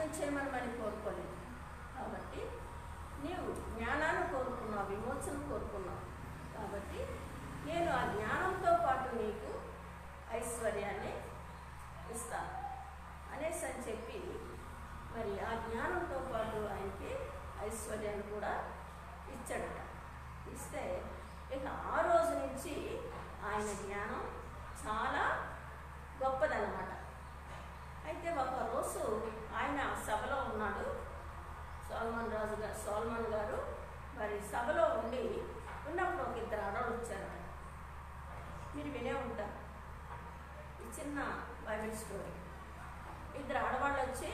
చేయమని మరి కోరుకోలేదు కాబట్టి నీవు జ్ఞానాన్ని కోరుకున్నావు విమోచన కోరుకున్నావు కాబట్టి నేను ఆ జ్ఞానంతో పాటు నీకు ఐశ్వర్యాన్ని ఇస్తాను అనేసి అని చెప్పి మరి ఆ జ్ఞానంతో పాటు ఆయనకి ఐశ్వర్యాన్ని కూడా ఇచ్చాడట ఇస్తే ఇక ఆ రోజు నుంచి ఆయన జ్ఞానం చాలా గొప్పదన్నమాట అయితే ఒక రోజు ఆయన సభలో ఉన్నాడు సోల్మన్ రాజు గారు సోల్మన్ గారు మరి సభలో ఉండి ఉన్నప్పుడు ఒక ఇద్దరు ఆడవాళ్ళు వచ్చారట మీరు వినే ఉంటారు ఈ చిన్న బైబిల్ స్టోరీ ఇద్దరు ఆడవాళ్ళు వచ్చి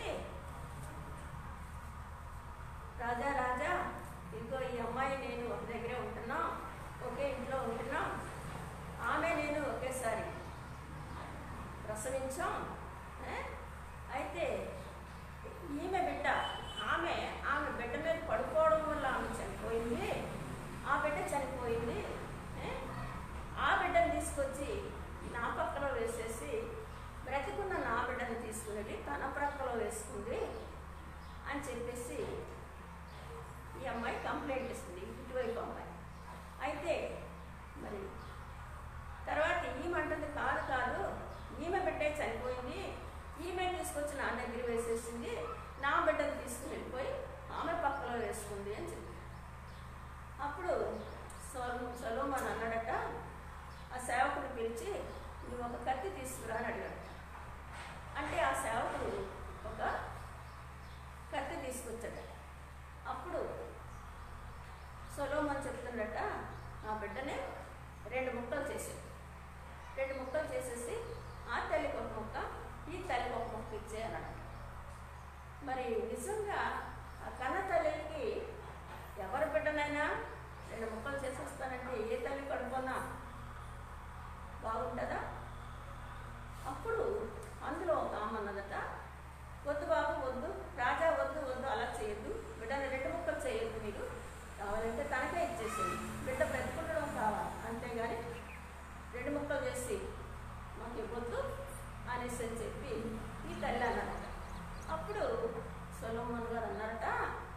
రాజా రాజా ఇదిగో ఈ అమ్మాయి నేను ఒక దగ్గరే ఉంటున్నాం ఒకే ఇంట్లో ఉంటున్నాం ఆమె నేను ఒకేసారి ప్రసవించాం ఏ? అయితే ఈమె బిడ్డ ఆమె ఆమె బిడ్డ మీద పడుకోవడం వల్ల ఆమె చనిపోయింది ఆ బిడ్డ చనిపోయింది ఏ? ఆ బిడ్డను తీసుకొచ్చి నా పక్కలో వేసేసి బ్రతికున్న నా బిడ్డను తీసుకుని తన ప్రక్కలో వేసుకుంది అని చెప్పేసి ఈ అమ్మాయి కంప్లైంట్ ఇస్తుంది ఇటువైపు అమ్మాయి అయితే మరి తర్వాత ఈమె అంటుంది కాదు కాదు ఈమె బిడ్డే చనిపోయింది ఈమె తీసుకొచ్చి నా దగ్గర వేసేసింది నా బిడ్డను తీసుకుని వెళ్ళిపోయి ఆమె పక్కలో వేసుకుంది అని చెప్పి అప్పుడు సొలో సొలోమన్ అన్నాడట ఆ సేవకుడు పిలిచి నువ్వు ఒక కత్తి తీసుకురా అని అడిగాడు అంటే ఆ సేవకుడు ఒక కత్తి తీసుకొచ్చాడు అప్పుడు సొలోమన్ చెప్తుండట ఆ బిడ్డనే రెండు ముక్కలు చేసాడు రెండు ముక్కలు చేసేసి ఆ తల్లికి ఒక ముక్క ఈ తల్లికి ఒక ముక్క ఇచ్చేయన్నాడు మరి నిజంగా ఆ కన్న తల్లికి ఎవరి బిడ్డనైనా రెండు ముక్కలు చేసేస్తానంటే ఏ తల్లి కడుపున్నా బాగుంటుందా అప్పుడు అందులో ఒక ఆమె అన్నదట వద్దు బాబు వద్దు రాజా వద్దు వద్దు అలా చేయొద్దు బిడ్డని రెండు ముక్కలు చేయొద్దు మీరు కావాలంటే తనకే ఇచ్చేసేది బిడ్డ బ్రతుకుండడం కావాలి అంతేగాని రెండు ముక్కలు చేసి మాకు ఇవ్వద్దు అనేసి అని చెప్పి ఈ తల్లి అన్నారట అప్పుడు సొలోమన్ గారు అన్నారట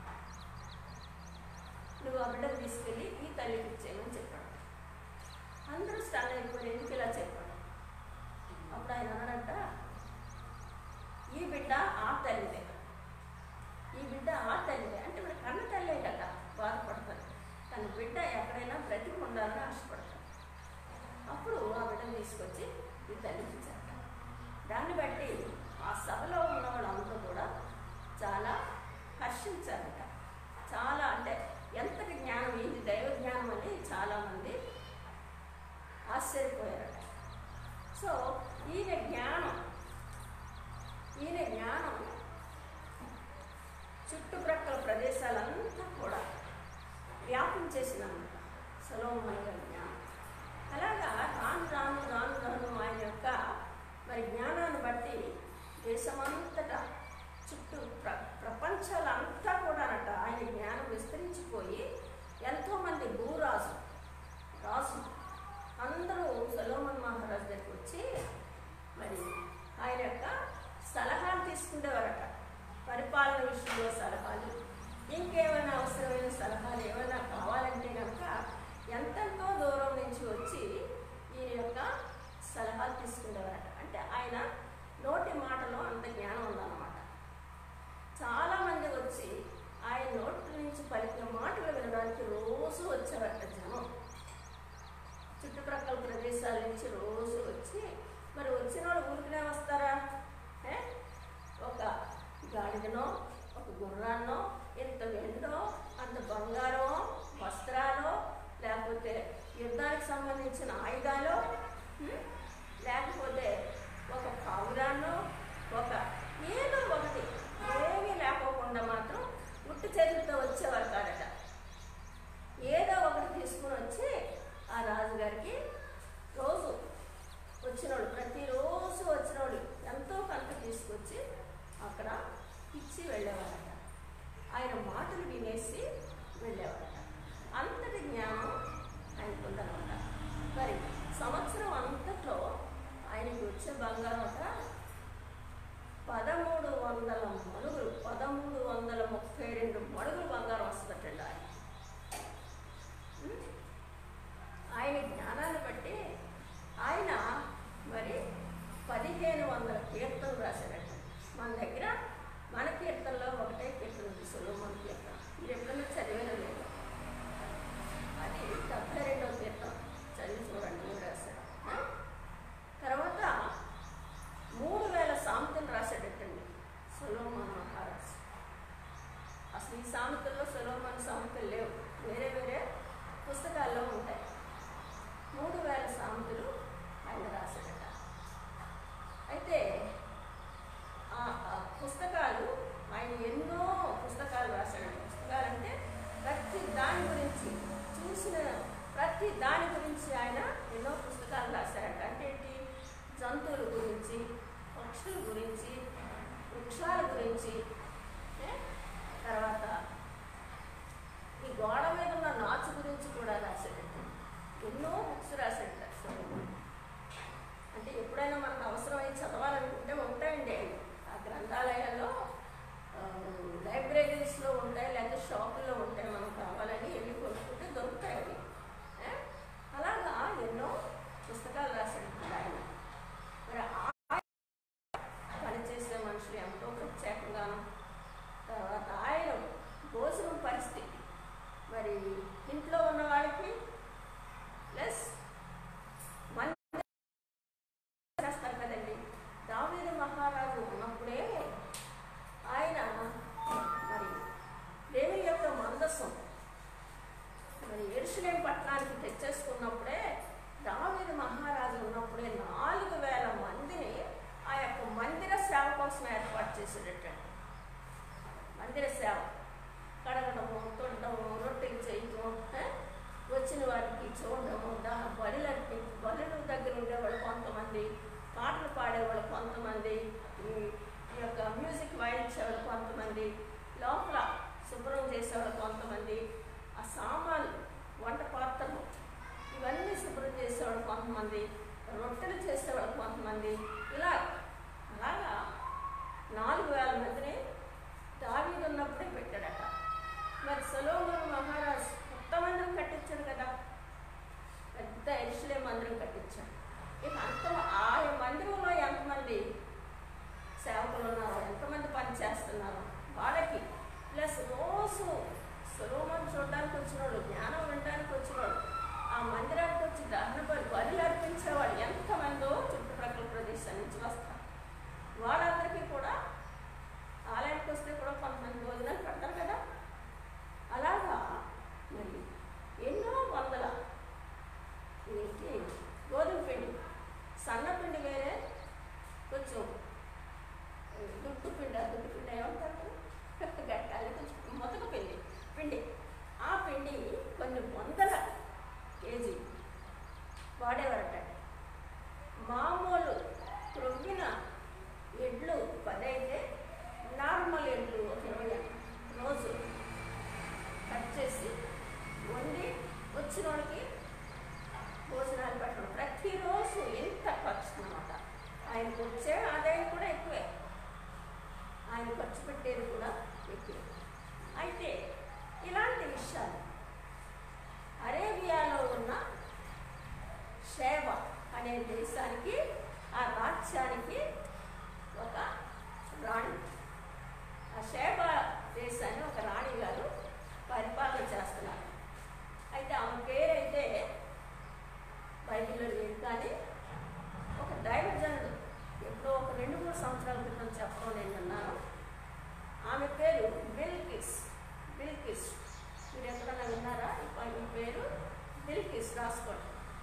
నువ్వు ఆ బిడ్డను తీసుకెళ్ళి ఈ తల్లికి ఇచ్చేయమని చెప్పాడు అందరూ స్టన్ అయిపోయి ఎందుకు ఇలా చెప్పాడు అప్పుడు ఆయన అన్నాడంట ఈ బిడ్డ ఆ తల్లిదే ఈ బిడ్డ ఆ తల్లిదే అంటే మరి కన్న తల్లే కదా బాధపడతారు తన బిడ్డ ఎక్కడైనా బ్రతికి ఉండాలని ఆశపడతారు అప్పుడు ఆ బిడ్డను తీసుకొచ్చి ఈ తల్లికి ఇచ్చారు దాన్ని బట్టి ఆ సభలో ఉన్న వాళ్ళందరూ కూడా చాలా హర్షించారట చాలా అంటే ఎంతటి జ్ఞానం ఏంటి దైవ జ్ఞానం అని చాలామంది ఆశ్చర్యపోయారట సో ఈయన జ్ఞానం ఈయన జ్ఞానం చుట్టుప్రక్కల ప్రదేశాలంతా కూడా వ్యాపించేసిందన్నమాట సలోమన్ గారి జ్ఞానం అలాగా రాను రాను రాను రాను ఆయన యొక్క మరి జ్ఞానాన్ని బట్టి దేశమంతటా చుట్టూ ప్ర ప్రపంచాలంతా కూడానట ఆయన జ్ఞానం విస్తరించిపోయి ఎంతోమంది భూరాజు రాజు అందరూ సలోమన్ మహారాజు దగ్గరికి వచ్చి మరి ఆయన యొక్క సలహాలు తీసుకునేవారట పరిపాలన విషయంలో సలహాలు ఇంకేమైనా అవసరమైన సలహాలు ఏమైనా కావాలంటే కనుక ఎంతెంతో దూరం నుంచి వచ్చి ఈయన యొక్క సలహాలు తీసుకునేవారట అంటే ఆయన నోటి మాటలో అంత జ్ఞానం ఉందన్నమాట చాలామంది వచ్చి ఆయన నోటి నుంచి పలికిన మాటలు వినడానికి రోజు వచ్చారట జనం చుట్టుప్రక్కల ప్రదేశాల నుంచి రోజు వచ్చి మరి వచ్చిన వాళ్ళు ఊరికనే వస్తారా ఏ? ఒక గాడిదనో ఒక గుర్రాన్నో ఎంత వెండో అంత బంగారం వస్త్రాలు లేకపోతే యుద్ధానికి సంబంధించిన ఆయుధాలు ఉం? లేకపోతే ఒక పావురాన్నో ఒక ఏదో ఒకటి ఏమీ లేకోకుండా మాత్రం ఉట్టి చేతులతో వచ్చేవారు కాదట ఏదో ఒకటి తీసుకుని వచ్చి ఆ రాజుగారికి రోజు వచ్చినోడు ప్రతిరోజు వచ్చినోడు ఎంతో కొంత తీసుకొచ్చి అక్కడ ఇచ్చి వెళ్ళేవారట ఆయన మాటలు వినేసి వెళ్ళేవారు చూసిన ప్రతి దాని గురించి ఆయన ఎన్నో పుస్తకాలు రాశారట అంటే ఏంటి జంతువుల గురించి పక్షుల గురించి వృక్షాల గురించి ఏ? తర్వాత ఈ గోడ మీద ఉన్న నాచు గురించి కూడా రాశాడట ఎన్నో బుక్స్ రాశాడట సొలొమోన్. అంటే ఎప్పుడైనా మనకు అవసరమై చదవాలనుకుంటే ఉంటాయండి అవి. ఆ గ్రంథాలయాల్లో ఆ, లైబ్రరీస్లో ఉంటాయి లేదా షాపుల్లో ఉంటాయి మనం కావాలని వెళ్ళి కొనుక్కుంటే దొరుకుతాయి అవి ఏ? అలాగా ఎన్నో పుస్తకాలు రాశాడు ఆయన మరి ఆ పనిచేసే మనుషులు ఎంతో ప్రత్యేకంగాను తర్వాత ఆయన భోజనం పరిస్థితి మరి ఇంట్లో ఉన్న వాళ్ళకి ప్లస్ మన చేస్తారు కదండి దావీదు మహారాజు ఉన్నప్పుడే ఆయన మరి దేవుని యొక్క మందస్సం మరి ఎరుసలేం పట్టణానికి తెచ్చేసుకున్నప్పుడే దావీదు మహారాజు ఉన్నప్పుడే నాలుగు వేల మందిని ఆ యొక్క మందిర సేవ కోసం ఏర్పాటు చేసేటట్టండి మందిర సేవ కడగడము తొడము రొట్టెలు చేయటము ఏ? వచ్చిన వారికి చూడడము దా బలులు అర్పి బలుల దగ్గర ఉండేవాళ్ళు కొంతమంది పాటలు పాడేవాళ్ళు కొంతమంది ఈ ఈ యొక్క మ్యూజిక్ వాయించేవాళ్ళు కొంతమంది లోపల శుభ్రం చేసేవాళ్ళు కొంతమంది ఆ సామాన్లు వంట పాత్రలు ఇవన్నీ శుభ్రం చేసేవాళ్ళు కొంతమంది రొట్టెలు చేసేవాళ్ళు కొంతమంది ఇలా అలాగా నాలుగు వేల మందిని దావీదు ఉన్నప్పుడే పెట్టాడట మరి సొలోమోను మహారాజ్ కొత్త మందిరం కట్టించాడు కదా పెద్ద ఎరుసలే మందిరం కట్టించాడు ఇక అంత ఆ మందిరంలో ఎంతమంది సేవకులు ఉన్నారు ఎంతమంది పని చేస్తున్నారు వాళ్ళకి ప్లస్ రోజు సులోమని చూడడానికి వచ్చినవాడు జ్ఞానం వినడానికి వచ్చినవాడు ఆ మందిరానికి వచ్చి దహన బలి బలులు అర్పించేవాడు ఎంతమందో చుట్టుప్రక్కల ప్రదేశాల నుంచి వస్తారు వాళ్ళందరికీ కూడా ఆలయానికి వస్తే కూడా కొంతమంది భోజనాలు పెడతారు కదా అలాగా మరి ఎన్నో వందల ఏంటి గోధుమ పిండి సన్న పిండి వేరే కొంచెం దుడ్డు పిండి ఆ దుడ్డు పిండి ఏమంటారు గట్టాలి కొంచెం మొదక పిండి పిండి ఆ పిండి కొన్ని వందల కేజీ వాడేవారట మామూలు త్రొవ్విన ఎడ్లు పది అయితే నార్మల్ ఎడ్లు ఒక ఇరవై రోజు కట్ చేసి వండి వచ్చిన వాళ్ళకి భోజనాలు పెట్టడం ప్రతిరోజు ఎంత ఖర్చు అనమాట ఆయనకు వచ్చే ఆదాయం కూడా ఎక్కువే ఆయన ఖర్చు పెట్టేది కూడా ఎక్కువే అయితే ఇలాంటి విషయాలు అరేబియాలో ఉన్న షేవ అనే దేశానికి ఆ రాజ్యానికి ఒక రాణి ఆ షేబ దేశాన్ని ఒక రాణి గారు పరిపాలన చేస్తున్నారు అయితే ఆమె పేరైతే బైబిల్లో లేదు కానీ ఒక దైవజనుడు ఎప్పుడో ఒక రెండు మూడు సంవత్సరాల క్రితం చెప్పడం నేను విన్నాను ఆమె పేరు బిల్కిస్ బిల్కిస్ మీరు ఎక్కడన్నా విన్నారా ఈ పై- ఈ పేరు బిల్కిస్ రాసుకోండి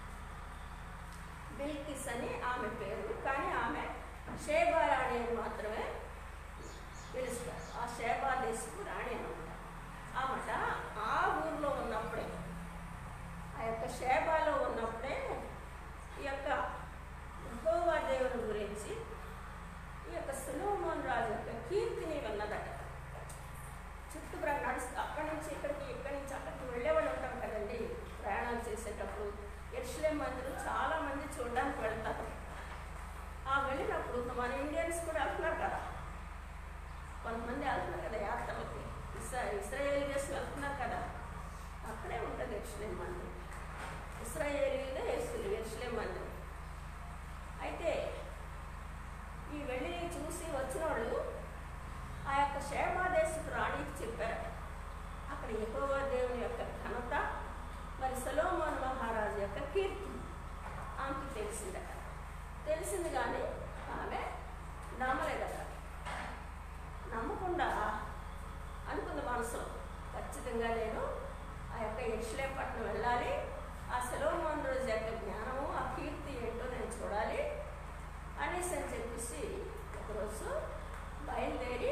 బిల్కిస్ అని ఆమె పేరు కానీ ఆమె షేబా రాణి అని మాత్రమే పిలుస్తారు ఆ షేబా దేశపు రాణి అనమాట ఆమెట ఆ ఊర్లో ఉన్నప్పుడే ఆ యొక్క షేబాలో ఉన్నప్పుడే ఈ యొక్క యెహోవా దేవుని గురించి ఈ యొక్క సులోమోన్ రాజు యొక్క కీర్తిని విన్నదట చుట్టుప్రక్కల నడుస్తూ అక్కడి నుంచి ఇక్కడికి ఇక్కడి నుంచి అక్కడికి వెళ్ళేవాళ్ళు ఉంటాం కదండి ప్రయాణాలు చేసేటప్పుడు ఎర్షలేం మందిరం చాలా మంది చూడడానికి వెళ్తారు ఆ వెళ్ళినప్పుడు మన ఇండియన్స్ కూడా వెళ్తున్నారు కదా కొంతమంది వెళ్తున్నారు కదా యాత్రలకి ఇస్రా ఇస్రాయేలీస్ వెళ్తున్నారు కదా అక్కడే ఉంటుంది ఎర్షలేం మందిరం ఇస్రాయేలీలే ఎర్షలేం ఎర్షలేం మందిరం అయితే ఈ వెళ్ళి చూసి వచ్చిన వాళ్ళు ఆ యొక్క క్షేమాదేశపు రాణికి చెప్పారు అక్కడ యెహోవా దేవుని యొక్క ఘనత మరి సలోమోన్ మహారాజు యొక్క కీర్తి ఆమెకి తెలిసిందట తెలిసింది కానీ ఆమె నమ్మలేదట నమ్మకుండా అనుకుంది మనసులో ఖచ్చితంగా నేను ఆ యొక్క యక్షలేపట్నం వెళ్ళాలి ఆ సెలవుమోహన్ రోజు యొక్క జ్ఞానము ఆ కీర్తి ఏంటో నేను చూడాలి అనేసి అని చెప్పేసి ఒకరోజు బయలుదేరి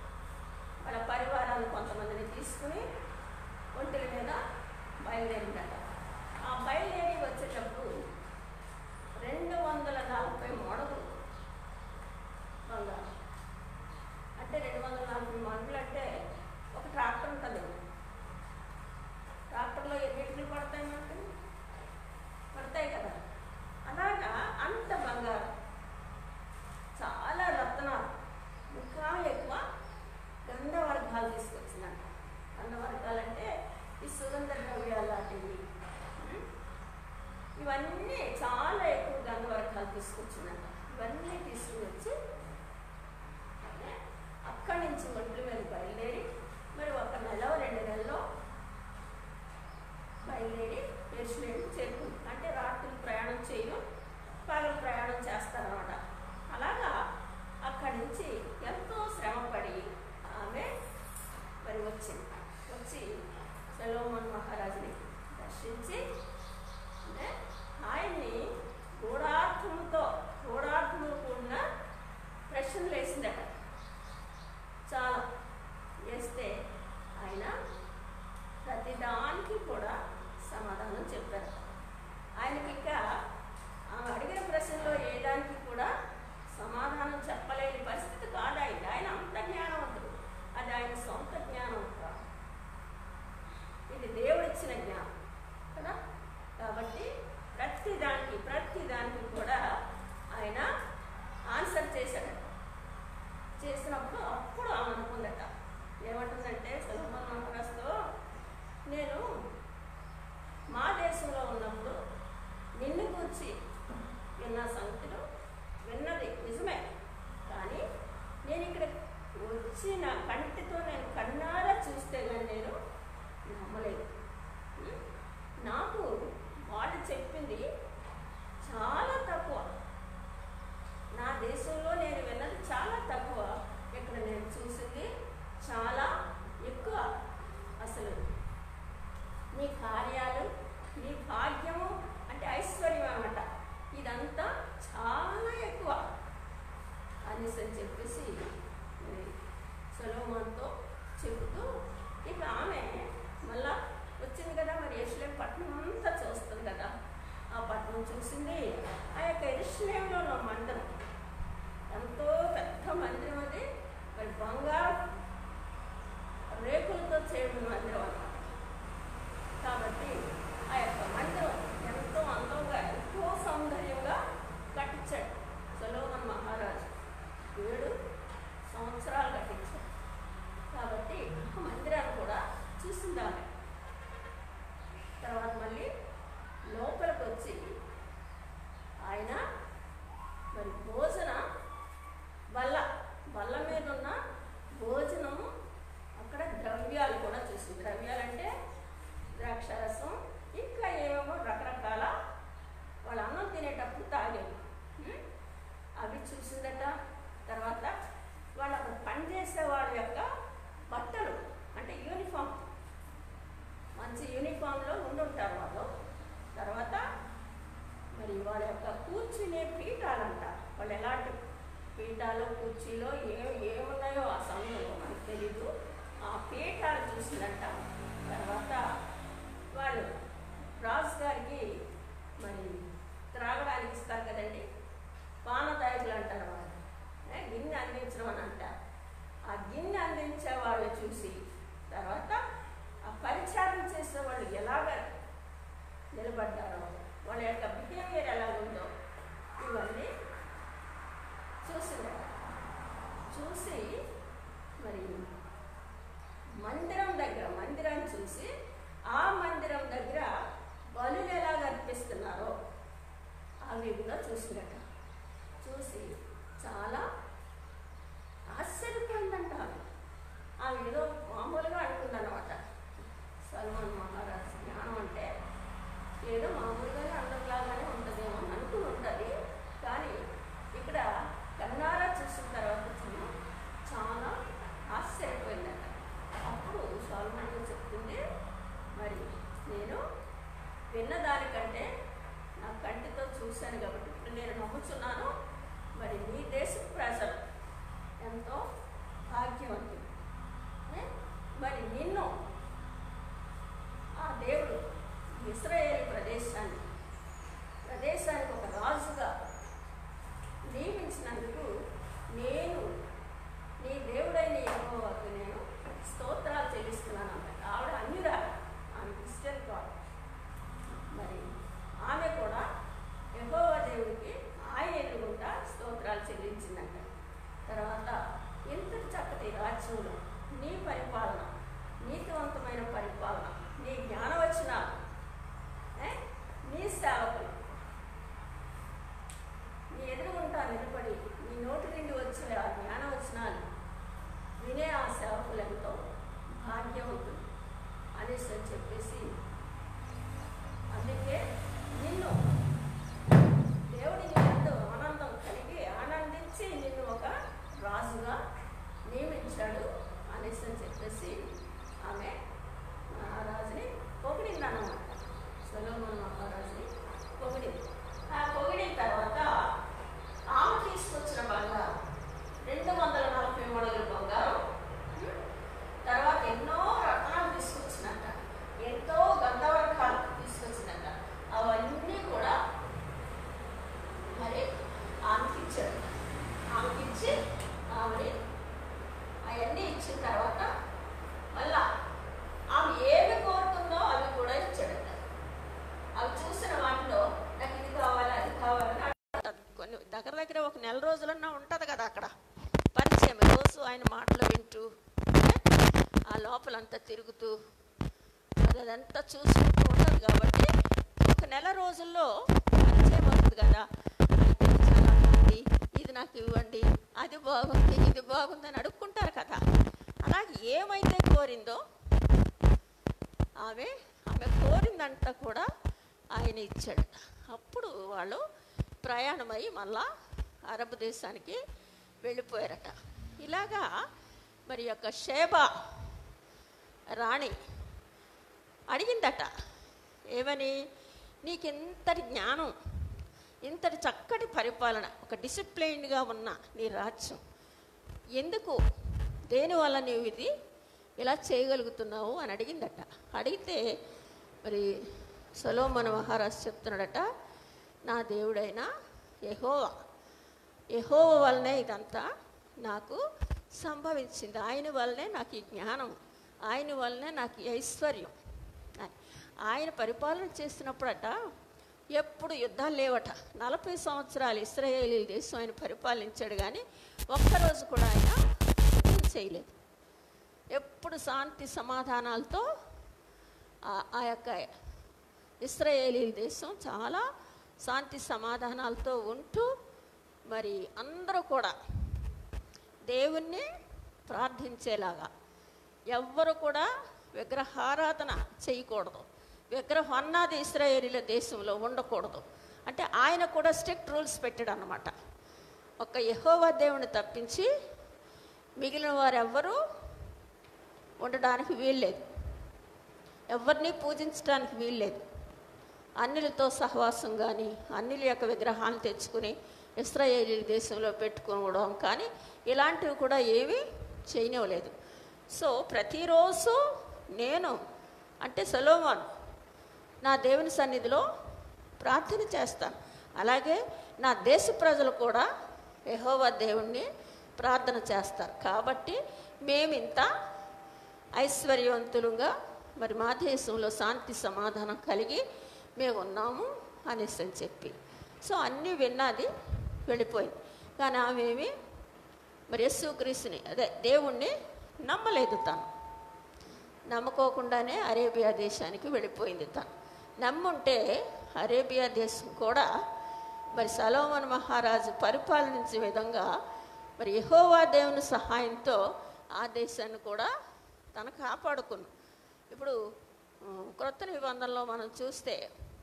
వాళ్ళ పరివారాన్ని కొంతమందిని తీసుకుని ఒంటెల మీద బయలుదేరిందట ఇవన్నీ చాలా ఎక్కువ గంధవర్గాలు తీసుకొచ్చిందంట ఇవన్నీ తీసుకుని వచ్చి అంటే అక్కడి నుంచి ఒంటి మీద బయలుదేరి మరి ఒక నెల రెండు నెలలో బయలుదేరి ఎరుసలేము చేరుకుంది అంటే రాత్రి ప్రయాణం చేయను పగలు ప్రయాణం చేస్తారన్నమాట అలాగా అక్కడి నుంచి ఎంతో శ్రమపడి ఆమె మరి వచ్చింది వచ్చి సెలోమన్ మహారాజుని దర్శించి అంటే ఆయన్ని గూఢార్థముతో గూఢార్థములు కూడిన ప్రశ్నలు వేసిందట చాలా వేస్తే ఆయన ప్రతిదానికి కూడా సమాధానం చెప్పారు ఆయనకి ఇంకా ఆమె అడిగిన ప్రశ్నలో ఏ దానికి కూడా సమాధానం చెప్పలేని పరిస్థితి కాదు ఆయన ఆయన అంత జ్ఞానవంతుడు అది ఆయన సొంత జ్ఞానం కాదు ఇది దేవుడిచ్చిన జ్ఞానం కదా కాబట్టి ప్రతి దానికి ప్రతి దానికి కూడా ఆయన ఆన్సర్ చేశాడట చేసినప్పుడు అప్పుడు ఆమె అనుకుందట ఏమంటుందంటే సులభన్ మహారాజుతో నేను మా దేశంలో ఉన్నప్పుడు నిన్ను గురించి విన్న సంగతులు విన్నది నిజమే కానీ నేను ఇక్కడ వచ్చి నా కంటితో నేను కన్నారా చూస్తే కానీ నేను నమ్మలేదు ఉం? నాకు వాళ్ళు చెప్పింది చాలా తక్కువ నా దేశంలో నేను విన్నది చాలా తక్కువ ఇక్కడ నేను చూసింది చాలా ఎక్కువ అసలు నీ కార్యాలు నీ భాగ్యము అంటే ఐశ్వర్యం అన్నమాట ఇదంతా చాలా ఎక్కువ అనేసి అని చెప్పేసి మరి సొలోమాన్తో చెబుతూ ఇక ఆమె మళ్ళా వచ్చింది కదా మరి ఎరుసలేం పట్టణం అంతా చూస్తుంది కదా ఆ పట్టణం చూసింది ఆ యొక్క ఎరుసలేంలో ఉన్న మందిరం ఎంతో పెద్ద మందిరం అది మరి బంగారు రేకులతో చేయడం మందిరం అన్నమాట కాబట్టి ఆ యొక్క మందిరం ఎంతో అందంగా ఎంతో సౌందర్యంగా కట్టించాడు సొలోమన్ మహారాజు ఏడు సంవత్సరాలు కట్టించాడు కాబట్టి ఆ మందిరాన్ని కూడా చూసింది ఆమె తర్వాత మళ్ళీ లోపలికి వచ్చి ఆయన మరి భోజన బల్ల బల్ల మీద ఉన్న భోజనము అక్కడ ద్రవ్యాలు కూడా చూసింది ద్రవ్యాలు అంటే ద్రాక్షారసం ఇంకా ఏమేమో రకరకాల వాళ్ళు అన్నం తినేటప్పుడు తాగేవి ఉం? అవి చూసిందట తర్వాత వాళ్ళు అక్కడ పనిచేసే వాళ్ళ యొక్క బట్టలు అంటే యూనిఫామ్ మంచి యూనిఫామ్లో ఉండుంటారు వాళ్ళు తర్వాత మరి వాళ్ళ యొక్క కూర్చునే పీఠాలంట వాళ్ళు ఎలాంటి పీఠాలు కుర్చీలో ఏ ఏమున్నాయో ఆ సమయంలో మనకు తెలీదు ఆ పీఠాలు చూసిందంట తర్వాత వాళ్ళు రాజు గారికి మరి త్రాగడానికి ఇస్తారు కదండి పానదాయకులు అంటారు వాళ్ళు ఏ, గిన్నె అందించడం అని అంటారు ఆ గిన్నె అందించే వాళ్ళు చూసి తర్వాత ఆ పరిచారం చేసే వాళ్ళు ఎలాగ నిలబడ్డారో వాళ్ళ యొక్క బిహేవియర్ ఎలాగుందో ఇవన్నీ చూసిందట చూసి మరి మందిరం దగ్గర మందిరాన్ని చూసి ఆ మందిరం దగ్గర బలులు ఎలా అర్పిస్తున్నారో అవి కూడా చూసిందట చూసి చాలా ఆశ్చర్యపోయిందంట ఆమె ఆమె ఏదో మామూలుగా అనుకుందన్నమాట సల్మాన్ మహారాజ్ జ్ఞానం అంటే ఏదో మామూలుగానే అందరిలాగానే ఉంటుందేమో అని అనుకుని ఉంటుంది కానీ ఇక్కడ కన్నారా చూసిన తర్వాత తను చాలా ఆశ్చర్యపోయిందట అప్పుడు సల్మాన్ చెప్తుంది మరి నేను విన్నదానికంటే నా కంటితో చూశాను కాబట్టి ఇప్పుడు నేను నమ్ముతున్నాను మరి నీ దేశ ప్రజలు ఎంతో భాగ్యవంతులు ఏ? మరి నిన్ను ఆ దేవుడు ఇస్రాయేల్ ప్రదేశాన్ని ప్రదేశానికి ఒక రాజుగా నియమించినందుకు నేను నీ దేవుడైన యెహోవాకు నేను స్తోత్రాలు చెల్లిస్తున్నాను అన్నమాట ఆవిడ అన్యురా ఆమె క్రిస్టియన్ కాదు మరి ఆమె కూడా యెహోవా దేవుడికి ఆయన ఎదురుగుండా స్తోత్రాలు చెల్లించిందంట తర్వాత ఇంత చక్కటి రాజ్యంలో నీ పరిపాలన నీతివంతమైన పరిపాలన నీ జ్ఞానవచన దగ్గర దగ్గర ఒక నెల రోజులన్నా ఉంటుంది కదా అక్కడ పరిచయం రోజు ఆయన మాటలు వింటూ ఏ? ఆ లోపలంతా తిరుగుతూ మరి అదంతా చూసుకుంటూ ఉంటుంది కాబట్టి ఒక నెల రోజుల్లో పరిచయం అవుతుంది కదా అయితే ఇది చాలా బాగుంది ఇది నాకు ఇవ్వండి అది బాగుంది ఇది బాగుందని అడుక్కుంటారు కదా అలాగే ఏమైతే కోరిందో ఆమె ఆమె కోరిందంతా కూడా ఆయన ఇచ్చాడు అప్పుడు వాళ్ళు ప్రయాణమై మళ్ళా అరబ్ దేశానికి వెళ్ళిపోయారట ఇలాగా మరి యొక్క షేబా రాణి అడిగిందట ఏమని నీకు ఇంతటి జ్ఞానం ఇంతటి చక్కటి పరిపాలన ఒక డిసిప్లైన్డ్గా ఉన్న నీ రాజ్యం ఎందుకు దేనివల్ల నీవు ఇది ఇలా చేయగలుగుతున్నావు అని అడిగిందట అడిగితే మరి సొలోమన మహారాజు చెప్తున్నాడట నా దేవుడైన యెహోవా యెహోవా వల్లనే ఇదంతా నాకు సంభవించింది ఆయన వల్లనే నాకు ఈ జ్ఞానం ఆయన వల్లనే నాకు ఈ ఐశ్వర్యం అని. ఆయన పరిపాలన చేస్తున్నప్పుడట ఎప్పుడు యుద్ధాలు లేవట నలభై సంవత్సరాలు ఇస్రాయేలీ దేశం ఆయన పరిపాలించాడు కానీ ఒక్కరోజు కూడా ఆయన యుద్ధం చేయలేదు ఎప్పుడు శాంతి సమాధానాలతో ఆ- ఆ యొక్క ఇస్రాయేలీ దేశం చాలా శాంతి సమాధానాలతో ఉంటూ మరి అందరూ కూడా దేవుణ్ణి ప్రార్థించేలాగా ఎవ్వరు కూడా విగ్రహారాధన చేయకూడదు విగ్రహం అన్నది ఇస్రాయేలీల దేశంలో ఉండకూడదు అంటే ఆయన కూడా స్ట్రిక్ట్ రూల్స్ పెట్టాడు అనమాట ఒక యెహోవా దేవుని తప్పించి మిగిలిన వారు ఎవ్వరూ ఉండడానికి వీల్లేదు ఎవరిని పూజించడానికి వీల్లేదు అన్నిలతో సహవాసం కానీ అన్నిల యొక్క విగ్రహాలను తెచ్చుకుని ఇస్రాయేలీ దేశంలో పెట్టుకోవడం కానీ ఇలాంటివి కూడా ఏమీ చేయనివ్వలేదు సో ప్రతిరోజు నేను అంటే సలోమాన్ నా దేవుని సన్నిధిలో ప్రార్థన చేస్తాను అలాగే నా దేశ ప్రజలు కూడా యెహోవా దేవుణ్ణి ప్రార్థన చేస్తారు కాబట్టి మేమింత ఐశ్వర్యవంతులుగా మరి మా దేశంలో శాంతి సమాధానం కలిగి మేము ఉన్నాము అనేసి అని చెప్పి సో అన్నీ విన్నది వెళ్ళిపోయింది కానీ ఆమె ఏమి మరి యేసుక్రీస్తుని అదే దేవుణ్ణి నమ్మలేదు తను నమ్ముకోకుండానే అరేబియా దేశానికి వెళ్ళిపోయింది తను నమ్ముంటే అరేబియా దేశం కూడా మరి సలోమన్ మహారాజు పరిపాలించే విధంగా మరి యెహోవా దేవుని సహాయంతో ఆ దేశాన్ని కూడా తను కాపాడుకున్నాం ఇప్పుడు ఉమ్, క్రొత్త నిబంధనలో మనం చూస్తే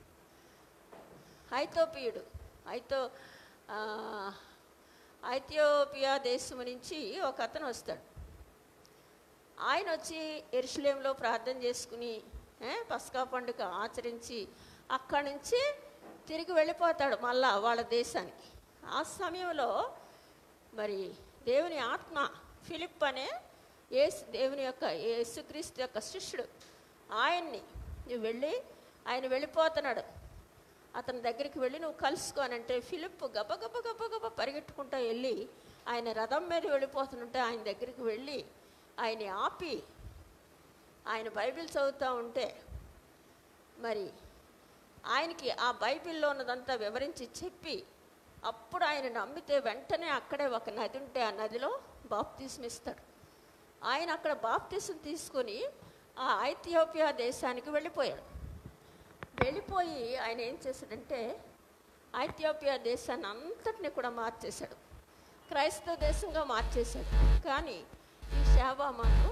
ఐథోపియుడు ఐతో ఆ, ఐథియోపియా దేశం నుంచి ఒక అతను వస్తాడు ఆయన వచ్చి ఎరుషులేంలో ప్రార్థన చేసుకుని ఏ, పస్కా పండుగ ఆచరించి అక్కడి నుంచి తిరిగి వెళ్ళిపోతాడు మళ్ళా వాళ్ళ దేశానికి ఆ సమయంలో మరి దేవుని ఆత్మ ఫిలిప్ అనే యేసు దేవుని యొక్క యేసుక్రీస్తు యొక్క శిష్యుడు ఆయన్ని నువ్వు వెళ్ళి ఆయన వెళ్ళిపోతున్నాడు అతని దగ్గరికి వెళ్ళి నువ్వు కలుసుకోనంటే ఫిలిప్ గబ గబ గబ గబ పరిగెట్టుకుంటూ వెళ్ళి ఆయన రథం మీద వెళ్ళిపోతుంటే ఆయన దగ్గరికి వెళ్ళి ఆయన ఆపి ఆయన బైబిల్ చదువుతూ ఉంటే మరి ఆయనకి ఆ బైబిల్లో ఉన్నదంతా వివరించి చెప్పి అప్పుడు ఆయన నమ్మితే వెంటనే అక్కడే ఒక నది ఉంటే ఆ నదిలో బాప్తీసం ఇస్తాడు ఆయన అక్కడ బాప్తీసం తీసుకొని ఆ ఐథియోపియా దేశానికి వెళ్ళిపోయాడు వెళ్ళిపోయి ఆయన ఏం చేశాడంటే ఐథియోపియా దేశాన్ని అంతటిని కూడా మార్చేశాడు క్రైస్తవ దేశంగా మార్చేశాడు కానీ ఈ శాబా మాత్రం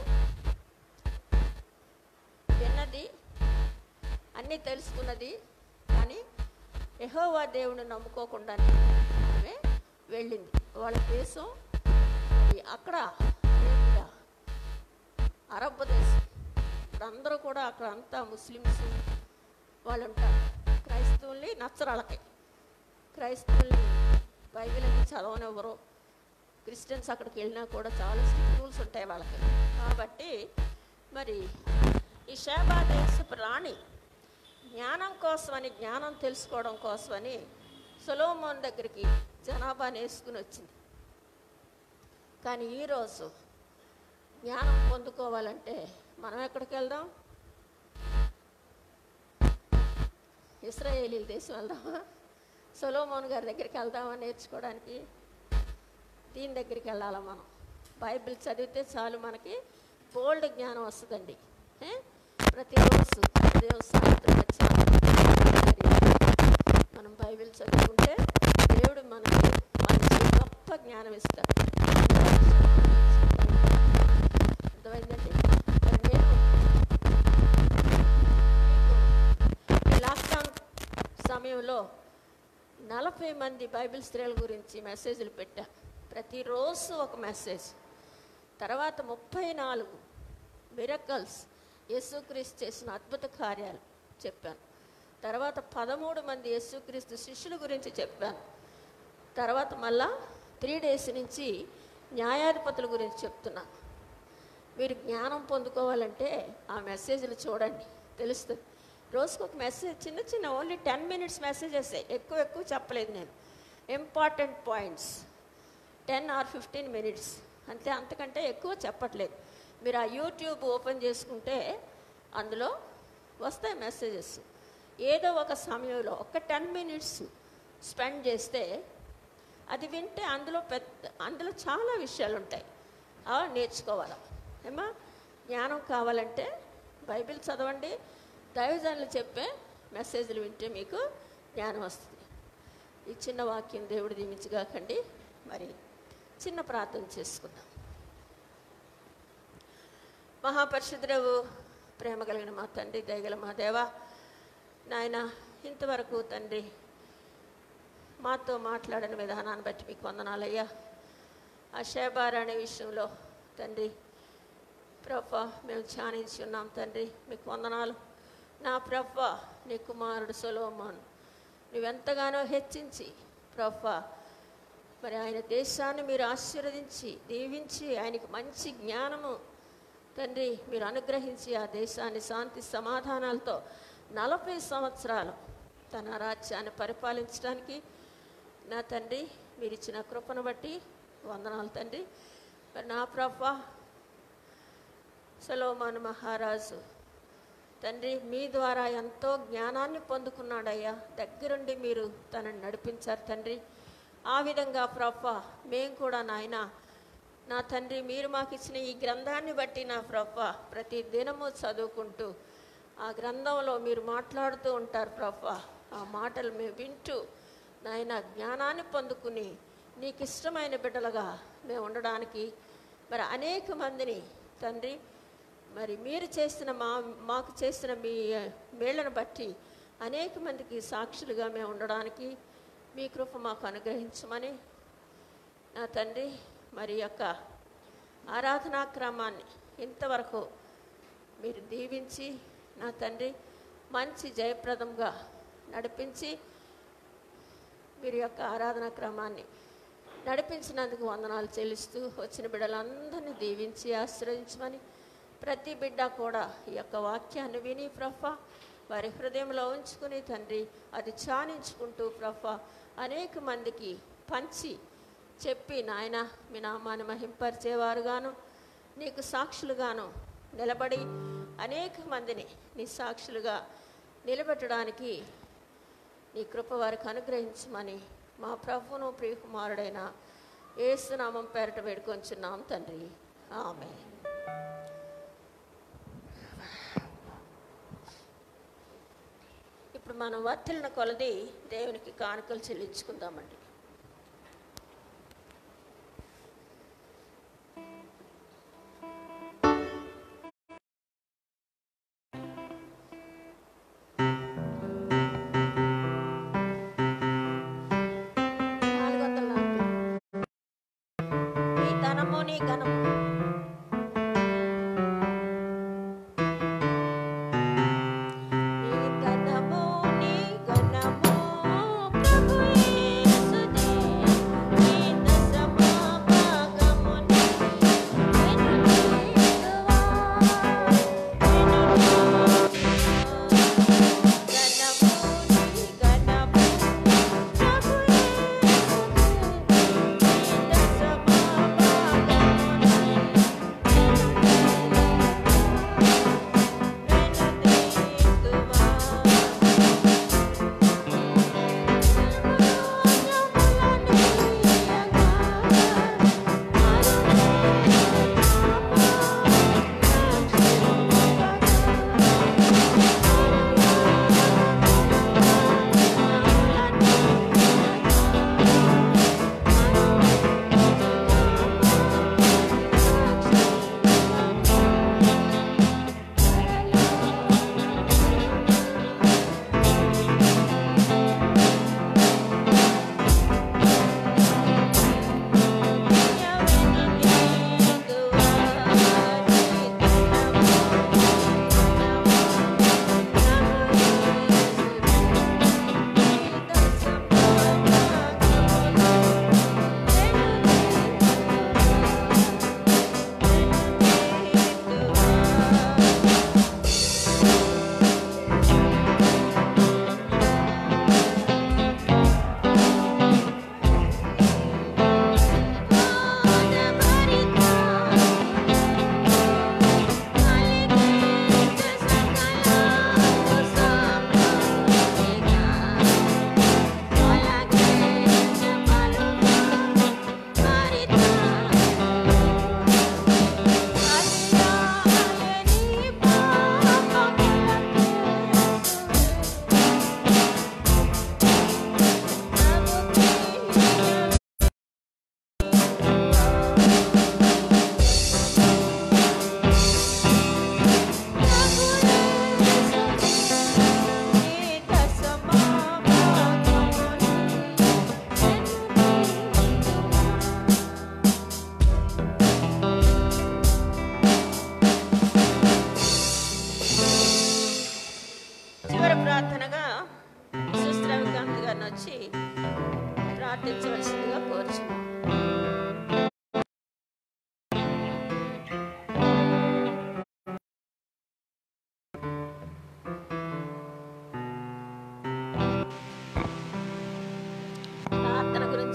విన్నది అన్నీ తెలుసుకున్నది కానీ యెహోవా దేవుని నమ్ముకోకుండానే ఆమె వెళ్ళింది వాళ్ళ దేశం ఈ అక్కడ అరేబియా, అరబ్ దేశం ఇప్పుడు అందరూ కూడా అక్కడ అంతా ముస్లిమ్స్ వాళ్ళు ఉంటారు క్రైస్తవుల్ని నచ్చరాళ్ళకి క్రైస్తవుల్ని బైబిల్ అని చదవనివ్వరు క్రిస్టియన్స్ అక్కడికి వెళ్ళినా కూడా చాలా స్ట్రిక్ట్ రూల్స్ ఉంటాయి వాళ్ళకి కాబట్టి మరి ఈ షేబా దేశపు రాణి జ్ఞానం కోసమని జ్ఞానం తెలుసుకోవడం కోసమని సొలోమోన్ దగ్గరికి జనాభాని వేసుకుని వచ్చింది కానీ ఈరోజు జ్ఞానం పొందుకోవాలంటే మనం ఎక్కడికి వెళ్దాం ఇస్రాయేలీ దేశం వెళ్దామా సొలోమోన్ గారి దగ్గరికి వెళ్దామా నేర్చుకోవడానికి దీని దగ్గరికి వెళ్ళాలి మనం బైబిల్ చదివితే చాలు మనకి బోల్డ్ జ్ఞానం వస్తుందండి ఏ? ప్రతిరోజు ఉదయం సాయంత్రం వచ్చి మనం బైబిల్ చదువుకుంటే దేవుడు మనకి మంచి గొప్ప జ్ఞానం ఇస్తాడు అర్థమైందండి మరి నేను ఈ లాక్డౌన్ సమయంలో నలభై మంది బైబిల్ స్త్రీల గురించి మెసేజ్లు పెట్టా ప్రతిరోజు ఒక మెసేజ్ తర్వాత ముప్పై నాలుగు మిరకల్స్ యేసుక్రీస్తు చేసిన అద్భుత కార్యాలు చెప్పాను తర్వాత పదమూడు మంది యేసుక్రీస్తు శిష్యుల గురించి చెప్పాను తర్వాత మళ్ళా త్రీ డేస్ నుంచి న్యాయాధిపతుల గురించి చెప్తున్నాను మీరు జ్ఞానం పొందుకోవాలంటే ఆ మెసేజ్లు చూడండి తెలుస్తుంది రోజుకు ఒక మెసేజ్ చిన్న చిన్న ఓన్లీ టెన్ మినిట్స్ మెసేజెస్ ఎక్కువ ఎక్కువ చెప్పలేదు నేను important points ten or fifteen minutes అంతే అంతకంటే ఎక్కువ చెప్పట్లేదు మీరు ఆ యూట్యూబ్ ఓపెన్ చేసుకుంటే అందులో వస్తాయి మెసేజెస్ ఏదో ఒక సమయంలో ఒక టెన్ మినిట్స్ స్పెండ్ చేస్తే అది వింటే అందులో పెద్ద అందులో చాలా విషయాలు ఉంటాయి అవి నేర్చుకోవాలి ఏమా జ్ఞానం కావాలంటే బైబిల్ చదవండి దైవజనులు చెప్పే మెసేజ్లు వింటే మీకు జ్ఞానం వస్తుంది ఈ చిన్న వాక్యం దేవుడు దీవించగాకండి మరి చిన్న ప్రార్థన చేసుకుందాం మహాపరిశుద్ధుడవు ప్రేమ కలిగిన మా తండ్రి దయగల మా దేవ నాయన ఇంతవరకు తండ్రి మాతో మాట్లాడని విధానాన్ని బట్టి మీకు వందనాలయ్యా ఆ షేబార్ అనే విషయంలో తండ్రి ప్రభ మేము ధ్యానించి ఉన్నాం తండ్రి మీకు వందనాలు నా ప్రభ నీ కుమారుడు సొలోమాన్ నువ్వెంతగానో హెచ్చించి ప్రభ మరి ఆయన దేశాన్ని మీరు ఆశీర్వదించి దీవించి ఆయనకి మంచి జ్ఞానము తండ్రి మీరు అనుగ్రహించి ఆ దేశాన్ని శాంతి సమాధానాలతో నలభై సంవత్సరాలు తన రాజ్యాన్ని పరిపాలించడానికి నా తండ్రి మీరు ఇచ్చిన కృపను బట్టి వందనాలు తండ్రి మరి నా ప్రభ సలోమాన్ మహారాజు తండ్రి మీ ద్వారా ఎంతో జ్ఞానాన్ని పొందుకున్నాడయ్యా దగ్గరుండి మీరు తనని నడిపించారు తండ్రి ఆ విధంగా ప్రభ మేము కూడా నాయన నా తండ్రి మీరు మాకు ఇచ్చిన ఈ గ్రంథాన్ని బట్టి నా ప్రభ ప్రతి దినము చదువుకుంటూ ఆ గ్రంథంలో మీరు మాట్లాడుతూ ఉంటారు ప్రభ ఆ మాటలు మేము వింటూ నాయన జ్ఞానాన్ని పొందుకుని నీకు ఇష్టమైన బిడ్డలుగా మేము ఉండడానికి మరి అనేక మందిని తండ్రి మరి మీరు చేసిన మా మాకు చేసిన మీ మేళ్లను బట్టి అనేక మందికి సాక్షులుగా మేము ఉండడానికి మీ కృప మాకు అనుగ్రహించమని నా తండ్రి మరి యొక్క ఆరాధనా క్రమాన్ని ఇంతవరకు మీరు దీవించి నా తండ్రి మంచి జయప్రదంగా నడిపించి మీరు యొక్క ఆరాధనా క్రమాన్ని నడిపించినందుకు వందనాలు చెల్లిస్తూ వచ్చిన బిడ్డలందరినీ దీవించి ఆశ్రయించమని ప్రతి బిడ్డ కూడా ఈ యొక్క వాక్యాన్ని విని ప్రఫ వారి హృదయంలో ఉంచుకుని తండ్రి అది ధ్యానించుకుంటూ ప్రఫ అనేక మందికి పంచి చెప్పి నాయన మీ నామాన్ని మహింపరిచేవారుగాను నీకు సాక్షులుగాను నిలబడి అనేక మందిని నీ సాక్షులుగా నిలబెట్టడానికి నీ కృప వారికి అనుగ్రహించమని మా ప్రభువును ప్రియకుమారుడైన ఏసునామం పేరట వేడుకొంచున్నాం తండ్రి ఆమె ఇప్పుడు మనం వర్తిలిన కొలది దేవునికి కానుకలు చెల్లించుకుందామండి నాలుగు వందల నలభై. నీ ధనము నీ ఘనము నీ ధనము నీ ఘనము ప్రభు యేసుదే. నీ దశమ భాగము నీ వెనుదీయువా. ఘనము నీ ఘనము ప్రభు యేసుదే. నీ దశమ భాగము నీ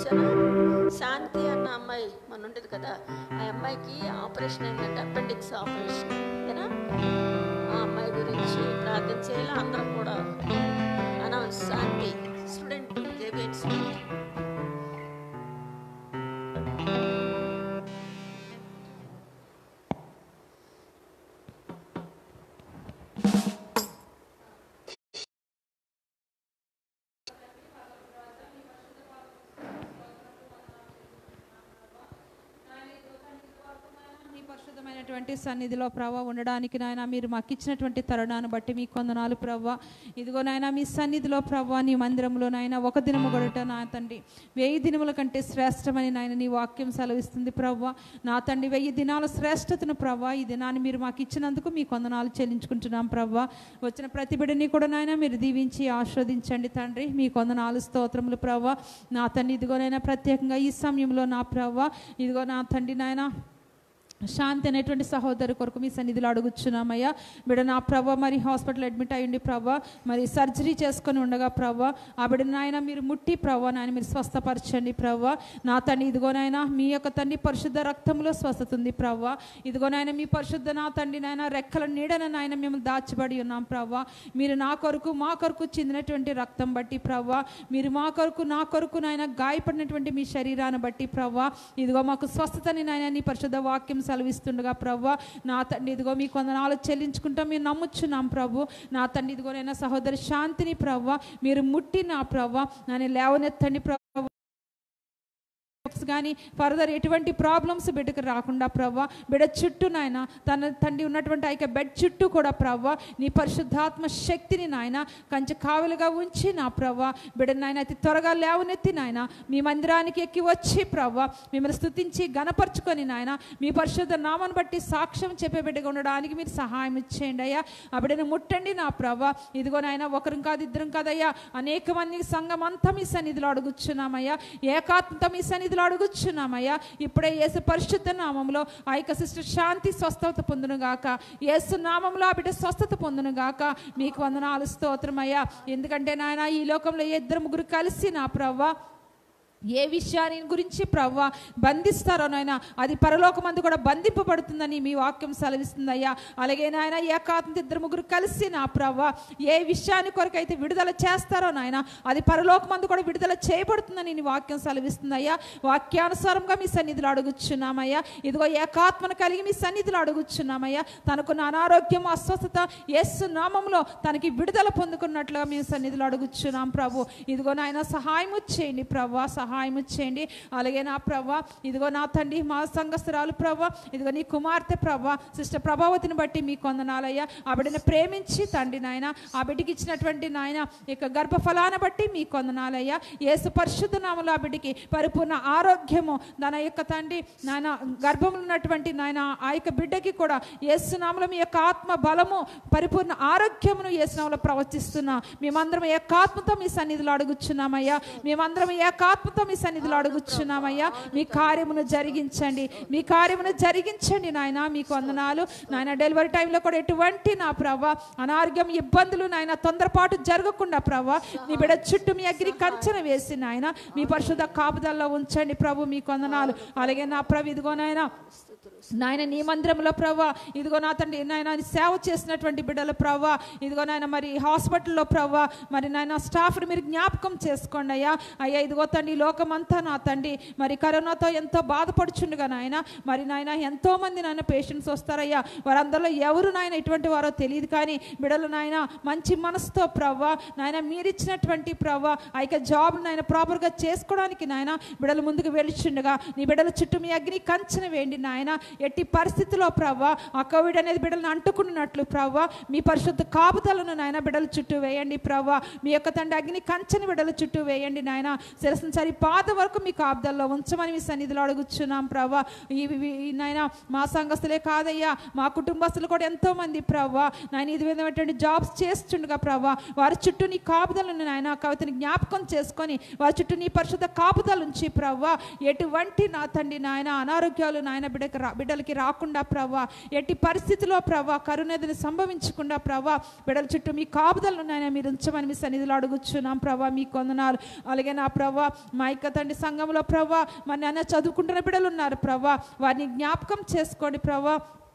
ప్రార్థన శాంతి అన్న అమ్మాయి మన ఉండేది కదా ఆ అమ్మాయికి ఆపరేషన్ అయిందంటే అపెండిక్స్ ఆపరేషన్ ఏనా ఆ అమ్మాయి గురించి ప్రార్థన చేయాలి అందరం కూడా announce Shanti student JBN student నీ పరిశుద్ధమైనటువంటి సన్నిధిలో ప్రభా ఉండడానికి నాయన మీరు మాకు ఇచ్చినటువంటి తరుణాన్ని బట్టి మీ కొందనాలు ప్రభా ఇదిగో నాయన మీ సన్నిధిలో ప్రభా నీ మందిరంలో నాయన ఒక దినము గడట నా తండ్రి వెయ్యి దినముల కంటే శ్రేష్టమని నాయన నీ వాక్యం సెలవిస్తుంది ప్రభా నా తండ్రి వెయ్యి దినాల శ్రేష్టతను ప్రభా ఈ దినాన్ని మీరు మాకు ఇచ్చినందుకు మీ కొందనాలు చెల్లించుకుంటున్నాం ప్రభా వచ్చిన ప్రతి బిడ్డని కూడా నాయన మీరు దీవించి ఆస్వాదించండి తండ్రి మీ కొందనాలు స్తోత్రములు ప్రభా నా తండ్రి ఇదిగోనైనా ప్రత్యేకంగా ఈ సమయంలో నా ప్రభా ఇదిగో నా తండ్రి నాయన శాంతి అనేటువంటి సహోదరు కొరకు మీ సన్నిధిలో అడుగుచున్నామయ్యా బిడ్డ నా ప్రభ మరి హాస్పిటల్ అడ్మిట్ అయ్యండి ప్రభా మరి సర్జరీ చేసుకొని ఉండగా ప్రభా ఆ బిడ్డ నాయన మీరు ముట్టి ప్రభా నాయన మీరు స్వస్థపరచండి ప్రభా నా తండ్రి ఇదిగోనైనా మీ యొక్క తండ్రి పరిశుద్ధ రక్తంలో స్వస్థత ఉంది ప్రభా ఇదిగోనైనా మీ పరిశుద్ధ నా తండ్రి నాయన రెక్కల నీడన నాయన మేము దాచిబడి ఉన్నాం ప్రభా మీరు నా కొరకు మా కొరకు చెందినటువంటి రక్తం బట్టి ప్రభా మీరు మా కొరకు నా కొరకు నాయన గాయపడినటువంటి మీ శరీరాన్ని బట్టి ప్రభా ఇదిగో మాకు స్వస్థతని నాయన నీ పరిశుద్ధ వాక్యం సెలవిస్తుండగా ప్రభా నా తండ్రి ఇదిగో మీ కొందనాలు చెల్లించుకుంటాం మేము నమ్ముచున్నాం ప్రభు నా తండ్రి ఇదిగో నైనా సహోదరి శాంతిని ప్రభా మీరు ముట్టి నా ప్రభా నన్ను లేవనెత్తండి ప్రభా కానీ ఫర్దర్ ఎటువంటి ప్రాబ్లమ్స్ బిడ్డకు రాకుండా ప్రవ్వా బిడ్డ చుట్టూ నాయన తన తండ్రి ఉన్నటువంటి ఆ యొక్క బెడ్ చుట్టూ కూడా ప్రవ్వా నీ పరిశుద్ధాత్మ శక్తిని నాయన కంచె కావలుగా ఉంచి నా ప్రవ్వా బిడ్డ నాయన అతి త్వరగా లేవనెత్తి నాయన మీ మందిరానికి ఎక్కి వచ్చి ప్రవ్వా మిమ్మల్ని స్తుతించి గణపరుచుకొని నాయన మీ పరిశుద్ధ నామాన్ని బట్టి సాక్ష్యం చెప్పే బిడ్డగా ఉండడానికి మీరు సహాయం ఇచ్చేయండి అయ్యా ఆ బిడ్డను ముట్టండి నా ప్రవ్వా ఇదిగో నాయన ఒకరం కాదు ఇద్దరం కాదయ్యా అనేక మంది సంఘం అంతా మీ సన్నిధిలో అడుగుచున్నామయ్యా ఏకాత్మత మీ సన్నిధిలో అడుగుచున్నామయ్యా ఇప్పుడే యేసు పరిశుద్ధ నామంలో ఆ యొక్క సిస్టర్ శాంతి స్వస్థత పొందును గాక యేసు నామంలో ఆ బిడ్డ స్వస్థత పొందును గాక మీకు వందనాలు స్తోత్రమయ్యా ఎందుకంటే నాయన ఈ లోకంలో ఏ ఇద్దరు ముగ్గురు కలిసి నా ప్రవ్వా ఏ విషయాన్ని గురించి ప్రవ్వ బంధిస్తారో నాయన అది పరలోకమందు కూడా బంధింపబడుతుందని మీ వాక్యం సెలవిస్తుందయ్యా అలాగే నాయన ఏకాత్మ ఇద్దరు ముగ్గురు కలిసి నా ప్రవ్వ ఏ విషయాన్ని కొరకైతే విడుదల చేస్తారో నాయన అది పరలోకమందు కూడా విడుదల చేయబడుతుందని నీ వాక్యం సెలవిస్తుందయ్యా వాక్యానుసారంగా మీ సన్నిధిలో అడుగుచున్నామయ్యా ఇదిగో ఏకాత్మను కలిగి మీ సన్నిధిలో అడుగుచున్నామయ్యా తనకున్న అనారోగ్యం అస్వస్థత యేసు నామంలో తనకి విడుదల పొందుకున్నట్లుగా మేము సన్నిధిలో అడుగుచున్నాం ప్రభు ఇదిగో నాయన సహాయం చేయండి ప్రభా సహాయం చేయండి అలాగే నా ప్రభా ఇదిగో నా తండ్రి మా సంఘస్థురాలు ప్రభా ఇదిగో నీ కుమార్తె ప్రభా సిస్టర్ ప్రభావతిని బట్టి మీ కొందనాలయ్యా ఆ బిడ్డను ప్రేమించి తండ్రి నాయన ఆ బిడ్డకి ఇచ్చినటువంటి నాయన ఇక గర్భఫలాన్ని బట్టి మీ కొందనాలయ్యా యేసు పరిశుద్ధ నామలో ఆ బిడ్డకి పరిపూర్ణ ఆరోగ్యము తన యొక్క తండ్రి నాయన గర్భంలో ఉన్నటువంటి నాయన ఆ యొక్క బిడ్డకి కూడా యేసు నామలో మీ యొక్క ఆత్మ బలము పరిపూర్ణ ఆరోగ్యమును యేసు నామలో ప్రవచిస్తున్నా మేమందరం ఏకాత్మతో మీ సన్నిధిలో అడుగుచున్నామయ్యా మేమందరం ఏకాత్మతో మీ సన్నిధిలో అడుగుచున్నామయ్యా మీ కార్యమును జరిగించండి మీ కార్యమును జరిగించండి నాయన మీకు వందనాలు నాయన డెలివరీ టైంలో కూడా ఎటువంటి నా ప్రభా అనారోగ్యం ఇబ్బందులు నాయన తొందరపాటు జరగకుండా ప్రభా నీ బిడ్డ చుట్టూ మీ అగ్ని కంచన వేసి నాయన మీ పరిశుద్ధ కాపుదల్లో ఉంచండి ప్రభు మీ కొందనాలు అలాగే నా ప్రభు ఇదిగో నాయన నాయన నీ మందిరంలో ప్రభా ఇదిగో నా తండ్రి నాయన నీ సేవ చేసినటువంటి బిడ్డల ప్రభా ఇదిగో నాయన మరి హాస్పిటల్లో ప్రభా మరి నాయన స్టాఫ్ని మీరు జ్ఞాపకం చేసుకోండి అయ్యా అయ్యా ఇదిగో తండ్రి ఈ లోకమంతా నా తండ్రి మరి కరోనాతో ఎంతో బాధపడుచుండగా నాయన మరి నాయన ఎంతో మంది నాయన పేషెంట్స్ వస్తారయ్యా వారందరిలో ఎవరు నాయన ఇటువంటి వారో తెలియదు కానీ బిడలు నాయన మంచి మనసుతో ప్రవ్వా నాయన మీరిచ్చినటువంటి ప్రవ్వా ఆ యొక్క జాబ్ నాయన ప్రాపర్గా చేసుకోవడానికి నాయన బిడలు ముందుకు వెళుచుండగా నీ బిడల చుట్టూ మీ అగ్ని కంచెన వేయండి నాయన ఎట్టి పరిస్థితిలో ప్రవ్వా ఆ కోవిడ్ అనేది బిడ్డలను అంటుకున్నట్లు ప్రవ్వా మీ పరిశుద్ధ కాపుదలను నాయన బిడ్డల చుట్టూ వేయండి ప్రవ్వా మీ యొక్క తండ్రి అగ్ని కంచెని బిడ్డల చుట్టూ వేయండి నాయన శిరస్సును సరి పాత వరకు మీ కాపుదల్లో ఉంచమని మీ సన్నిధిలో అడుగుచున్నాం ప్రవ్వా ఈ ఈ- ఈ నాయన మా సంఘస్థులే కాదయ్యా మా కుటుంబస్తులు కూడా ఎంతో మంది ప్రవ్వా నాయన ఇది విధమైనటువంటి జాబ్స్ చేస్తుండగా ప్రవ్వా వారి చుట్టూ నీ కాపుదలను నాయన కవితని జ్ఞాపకం చేసుకొని వారి చుట్టూ నీ పరిశుద్ధ కాపుదలు ఉంచి ప్రవ్వా ఎటువంటి నా తండ్రి నాయన అనారోగ్యాలు నాయన బిడ్డకు రా బిడ్డలకి రాకుండా ప్రభా ఎట్టి పరిస్థితిలో ప్రభా కరుణేదని సంభవించకుండా ప్రభా బిడ్డల చుట్టూ మీ కాపుదలను నాయన మీరు ఉంచమని మీ సన్నిధిలో అడుగుచున్నాం ప్రభా మీ కొందనాలు అలాగే నా ప్రభా మా యొక్క తండ్రి సంఘంలో ప్రభా మరి నాన్న చదువుకుంటున్న బిడ్డలు ఉన్నారు ప్రభా వారిని జ్ఞాపకం చేసుకోండి ప్రభా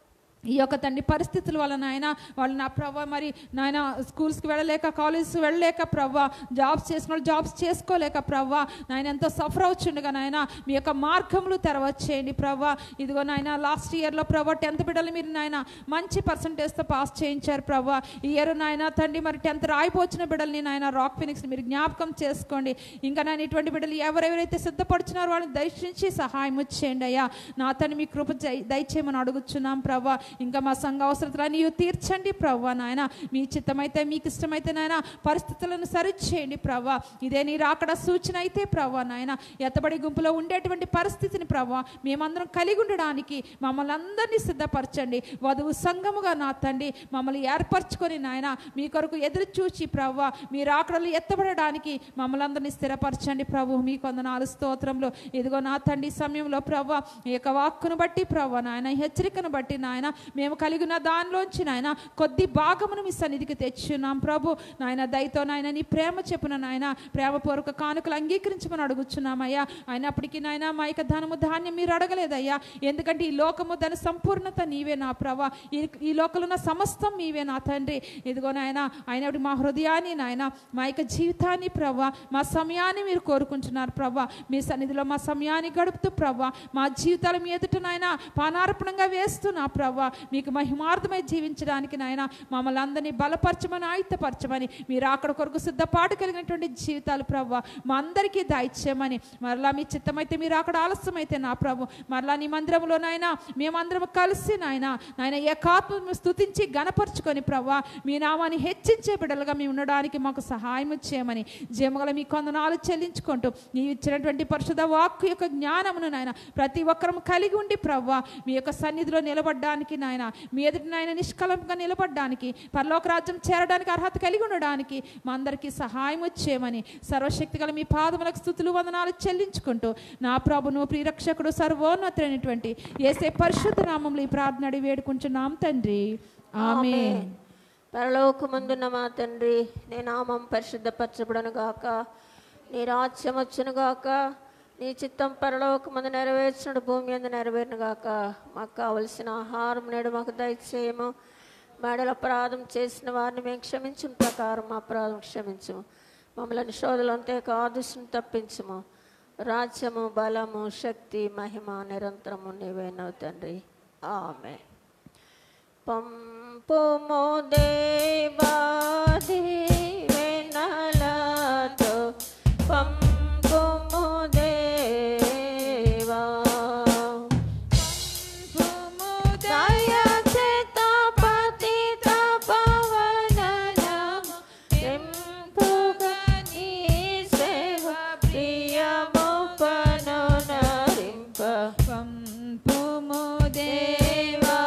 ఈ యొక్క తండ్రి పరిస్థితుల వల్ల నాయన వాళ్ళు నా ప్రభా మరి నాయన స్కూల్స్కి వెళ్ళలేక కాలేజెస్ వెళ్ళలేక ప్రభా జాబ్స్ చేసిన వాళ్ళు జాబ్స్ చేసుకోలేక ప్రభా నాయన ఎంతో సఫర్ అవుతుండగా నాయన మీ యొక్క మార్గములు తెరవచ్చేయండి ప్రభా ఇదిగో నాయన లాస్ట్ ఇయర్లో ప్రభా టెన్త్ బిడ్డలు మీరు నాయన మంచి పర్సంటేజ్తో పాస్ చేయించారు ప్రభా ఈ ఇయర్ నాయన తండ్రి మరి టెన్త్ రాయిపోచిన బిడ్డల్ని నాయన రాక్ ఫినిక్స్ మీరు జ్ఞాపకం చేసుకోండి ఇంకా నాయన ఇటువంటి బిడ్డలు ఎవరెవరైతే సిద్ధపడుతున్నారో వాళ్ళని దయచేసి సహాయం చేయండి అయ్యా నా తండ్రి మీ కృప దయ- దయచేయమని అడుగుచున్నాం ప్రభా ఇంకా మా సంఘ అవసరతలన్నీ తీర్చండి ప్రభా నాయన మీ చిత్తమైతే మీకు ఇష్టమైతే నాయన పరిస్థితులను సరిచేయండి ప్రభా ఇదే నీ రాకడ సూచన అయితే ప్రభా నాయన ఎత్తబడి గుంపులో ఉండేటువంటి పరిస్థితిని ప్రభా మేమందరం కలిగి ఉండడానికి మమ్మల్ని అందరినీ సిద్ధపరచండి వధువు సంఘముగా నా తండ్రి మమ్మల్ని ఏర్పరచుకొని నాయన మీ కొరకు ఎదురు చూచి ప్రభా మీ రాకడలు ఎత్తబడడానికి మమ్మల్ని అందరినీ స్థిరపరచండి ప్రభు మీ కొందనాలు స్తోత్రంలో ఇదిగో నా తండ్రి సమయంలో ప్రభా ఈ యొక్క వాక్కును బట్టి ప్రభా నాయన ఈ హెచ్చరికను బట్టి నాయన మేము కలిగిన దానిలోంచి నాయన కొద్ది భాగమును మీ సన్నిధికి తెచ్చున్నాం ప్రభు నాయన దయతో నాయన నీ ప్రేమ చెప్పున నాయన ప్రేమపూర్వక కానుకలు అంగీకరించమని అడుగుచున్నామయ్యా అయినప్పటికీ నాయన మా యొక్క ధనము ధాన్యం మీరు అడగలేదయ్యా ఎందుకంటే ఈ లోకము దాని సంపూర్ణత నీవే నా ప్రభా ఈ ఈ లోకంలో ఉన్న సమస్తం నీవే నా తండ్రి ఇదిగో నాయన అయినప్పుడు మా హృదయాన్ని నాయన మా యొక్క జీవితాన్ని ప్రభా మా సమయాన్ని మీరు కోరుకుంటున్నారు ప్రభా మీ సన్నిధిలో మా సమయాన్ని గడుపుతూ ప్రభా మా జీవితాల మీ ఎదుట నాయన పానార్పణంగా వేస్తున్నా ప్రభా మీకు మహిమార్థమై జీవించడానికి నాయన మమ్మల్ని అందరినీ బలపరచమని ఆయుత్తపరచమని మీరు అక్కడ కొరకు సిద్ధపాటు కలిగినటువంటి జీవితాలు ప్రభా మా అందరికీ దాయిచ్చేయమని మరలా మీ చిత్తమైతే మీరు అక్కడ ఆలస్యమైతే నా ప్రభు మరలా నీ మందిరంలో నాయన మేమందరం కలిసి నాయన నాయన ఏకాత్మ స్థుతించి గణపరుచుకొని ప్రభా మీ నామాన్ని హెచ్చించే బిడ్డలుగా మేము ఉండడానికి మాకు సహాయం చేయమని జయమగల మీ కొందనాలు చెల్లించుకుంటూ నీవు ఇచ్చినటువంటి పరిశుద్ధ వాక్కు యొక్క జ్ఞానమును నాయన ప్రతి ఒక్కరం కలిగి ఉండి ప్రభా మీ యొక్క సన్నిధిలో నిలబడడానికి నాయన మీ ఎదుటి నాయన నిష్కలంగా నిలబడడానికి పరలోక రాజ్యం చేరడానికి అర్హత కలిగి ఉండడానికి మా అందరికీ సహాయం వచ్చేయమని సర్వశక్తి గల మీ పాదములకు స్థుతులు వందనాలు చెల్లించుకుంటూ నా ప్రభును ప్రియరక్షకుడు సర్వోన్నతులైనటువంటి ఏసే పరిశుద్ధ నామంలో ఈ ప్రార్థన అడిగి వేడుకుంటున్నాం తండ్రి ఆమె పరలోకమందున్న మా తండ్రి నీ నామం పరిశుద్ధపరచబడను గాక నీ రాజ్యం వచ్చును గాక నీ చిత్తం పరలోకమందు నెరవేర్చుడు భూమి అందు నెరవేరును గాక మాకు కావలసిన ఆహారం నేడు మాకు దయచేయము మేడల అపరాధం చేసిన వారిని మేము క్షమించిన ప్రకారం మా అపరాధం క్షమించము మమ్మల్ని శోధలంతే ఆదుషను తప్పించము రాజ్యము బలము శక్తి మహిమ నిరంతరము నీవేనవు తండ్రి ఆమె పంపుము దేవా దీవెనలతో పంపుము దేవా దయచేత పతిత పవననము తెంపుగా నీ సేవ ప్రియము పనునరింప పంపుము దేవా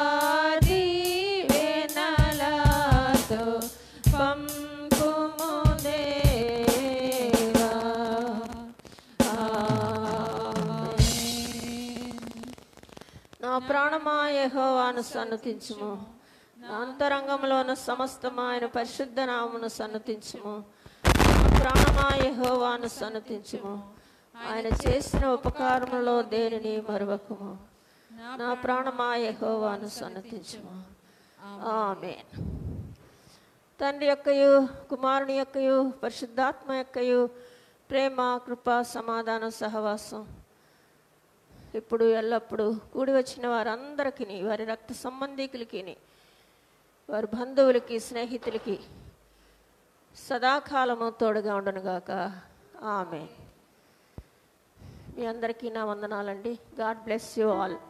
దీవెనలతో పంపుము దేవా నా ప్రాణమా యెహోవాను సన్నతించుము నా అంతరంగంలోన సమస్తమైన పరిశుద్ధ నామును సన్నతించుము నా ప్రాణమా యెహోవాను సన్నతించుము ఆయన చేసిన ఉపకారములో దేనిని మరవకుము నా ప్రాణమా యెహోవాను సన్నతించుము ఆమేన్ తండ్రి యొక్కయు కుమారుని యొక్కయు పరిశుద్ధాత్మ యొక్కయు ప్రేమ కృప సమాధానం సహవాసం ఇప్పుడు ఎల్లప్పుడూ కూడి వచ్చిన వారందరికీ వారి రక్త సంబంధికులకి వారి బంధువులకి స్నేహితులకి సదాకాలము తోడుగా ఉండనుగాక ఆమె మీ అందరికీ నా వందనాలండి గాడ్ బ్లెస్ యూ ఆల్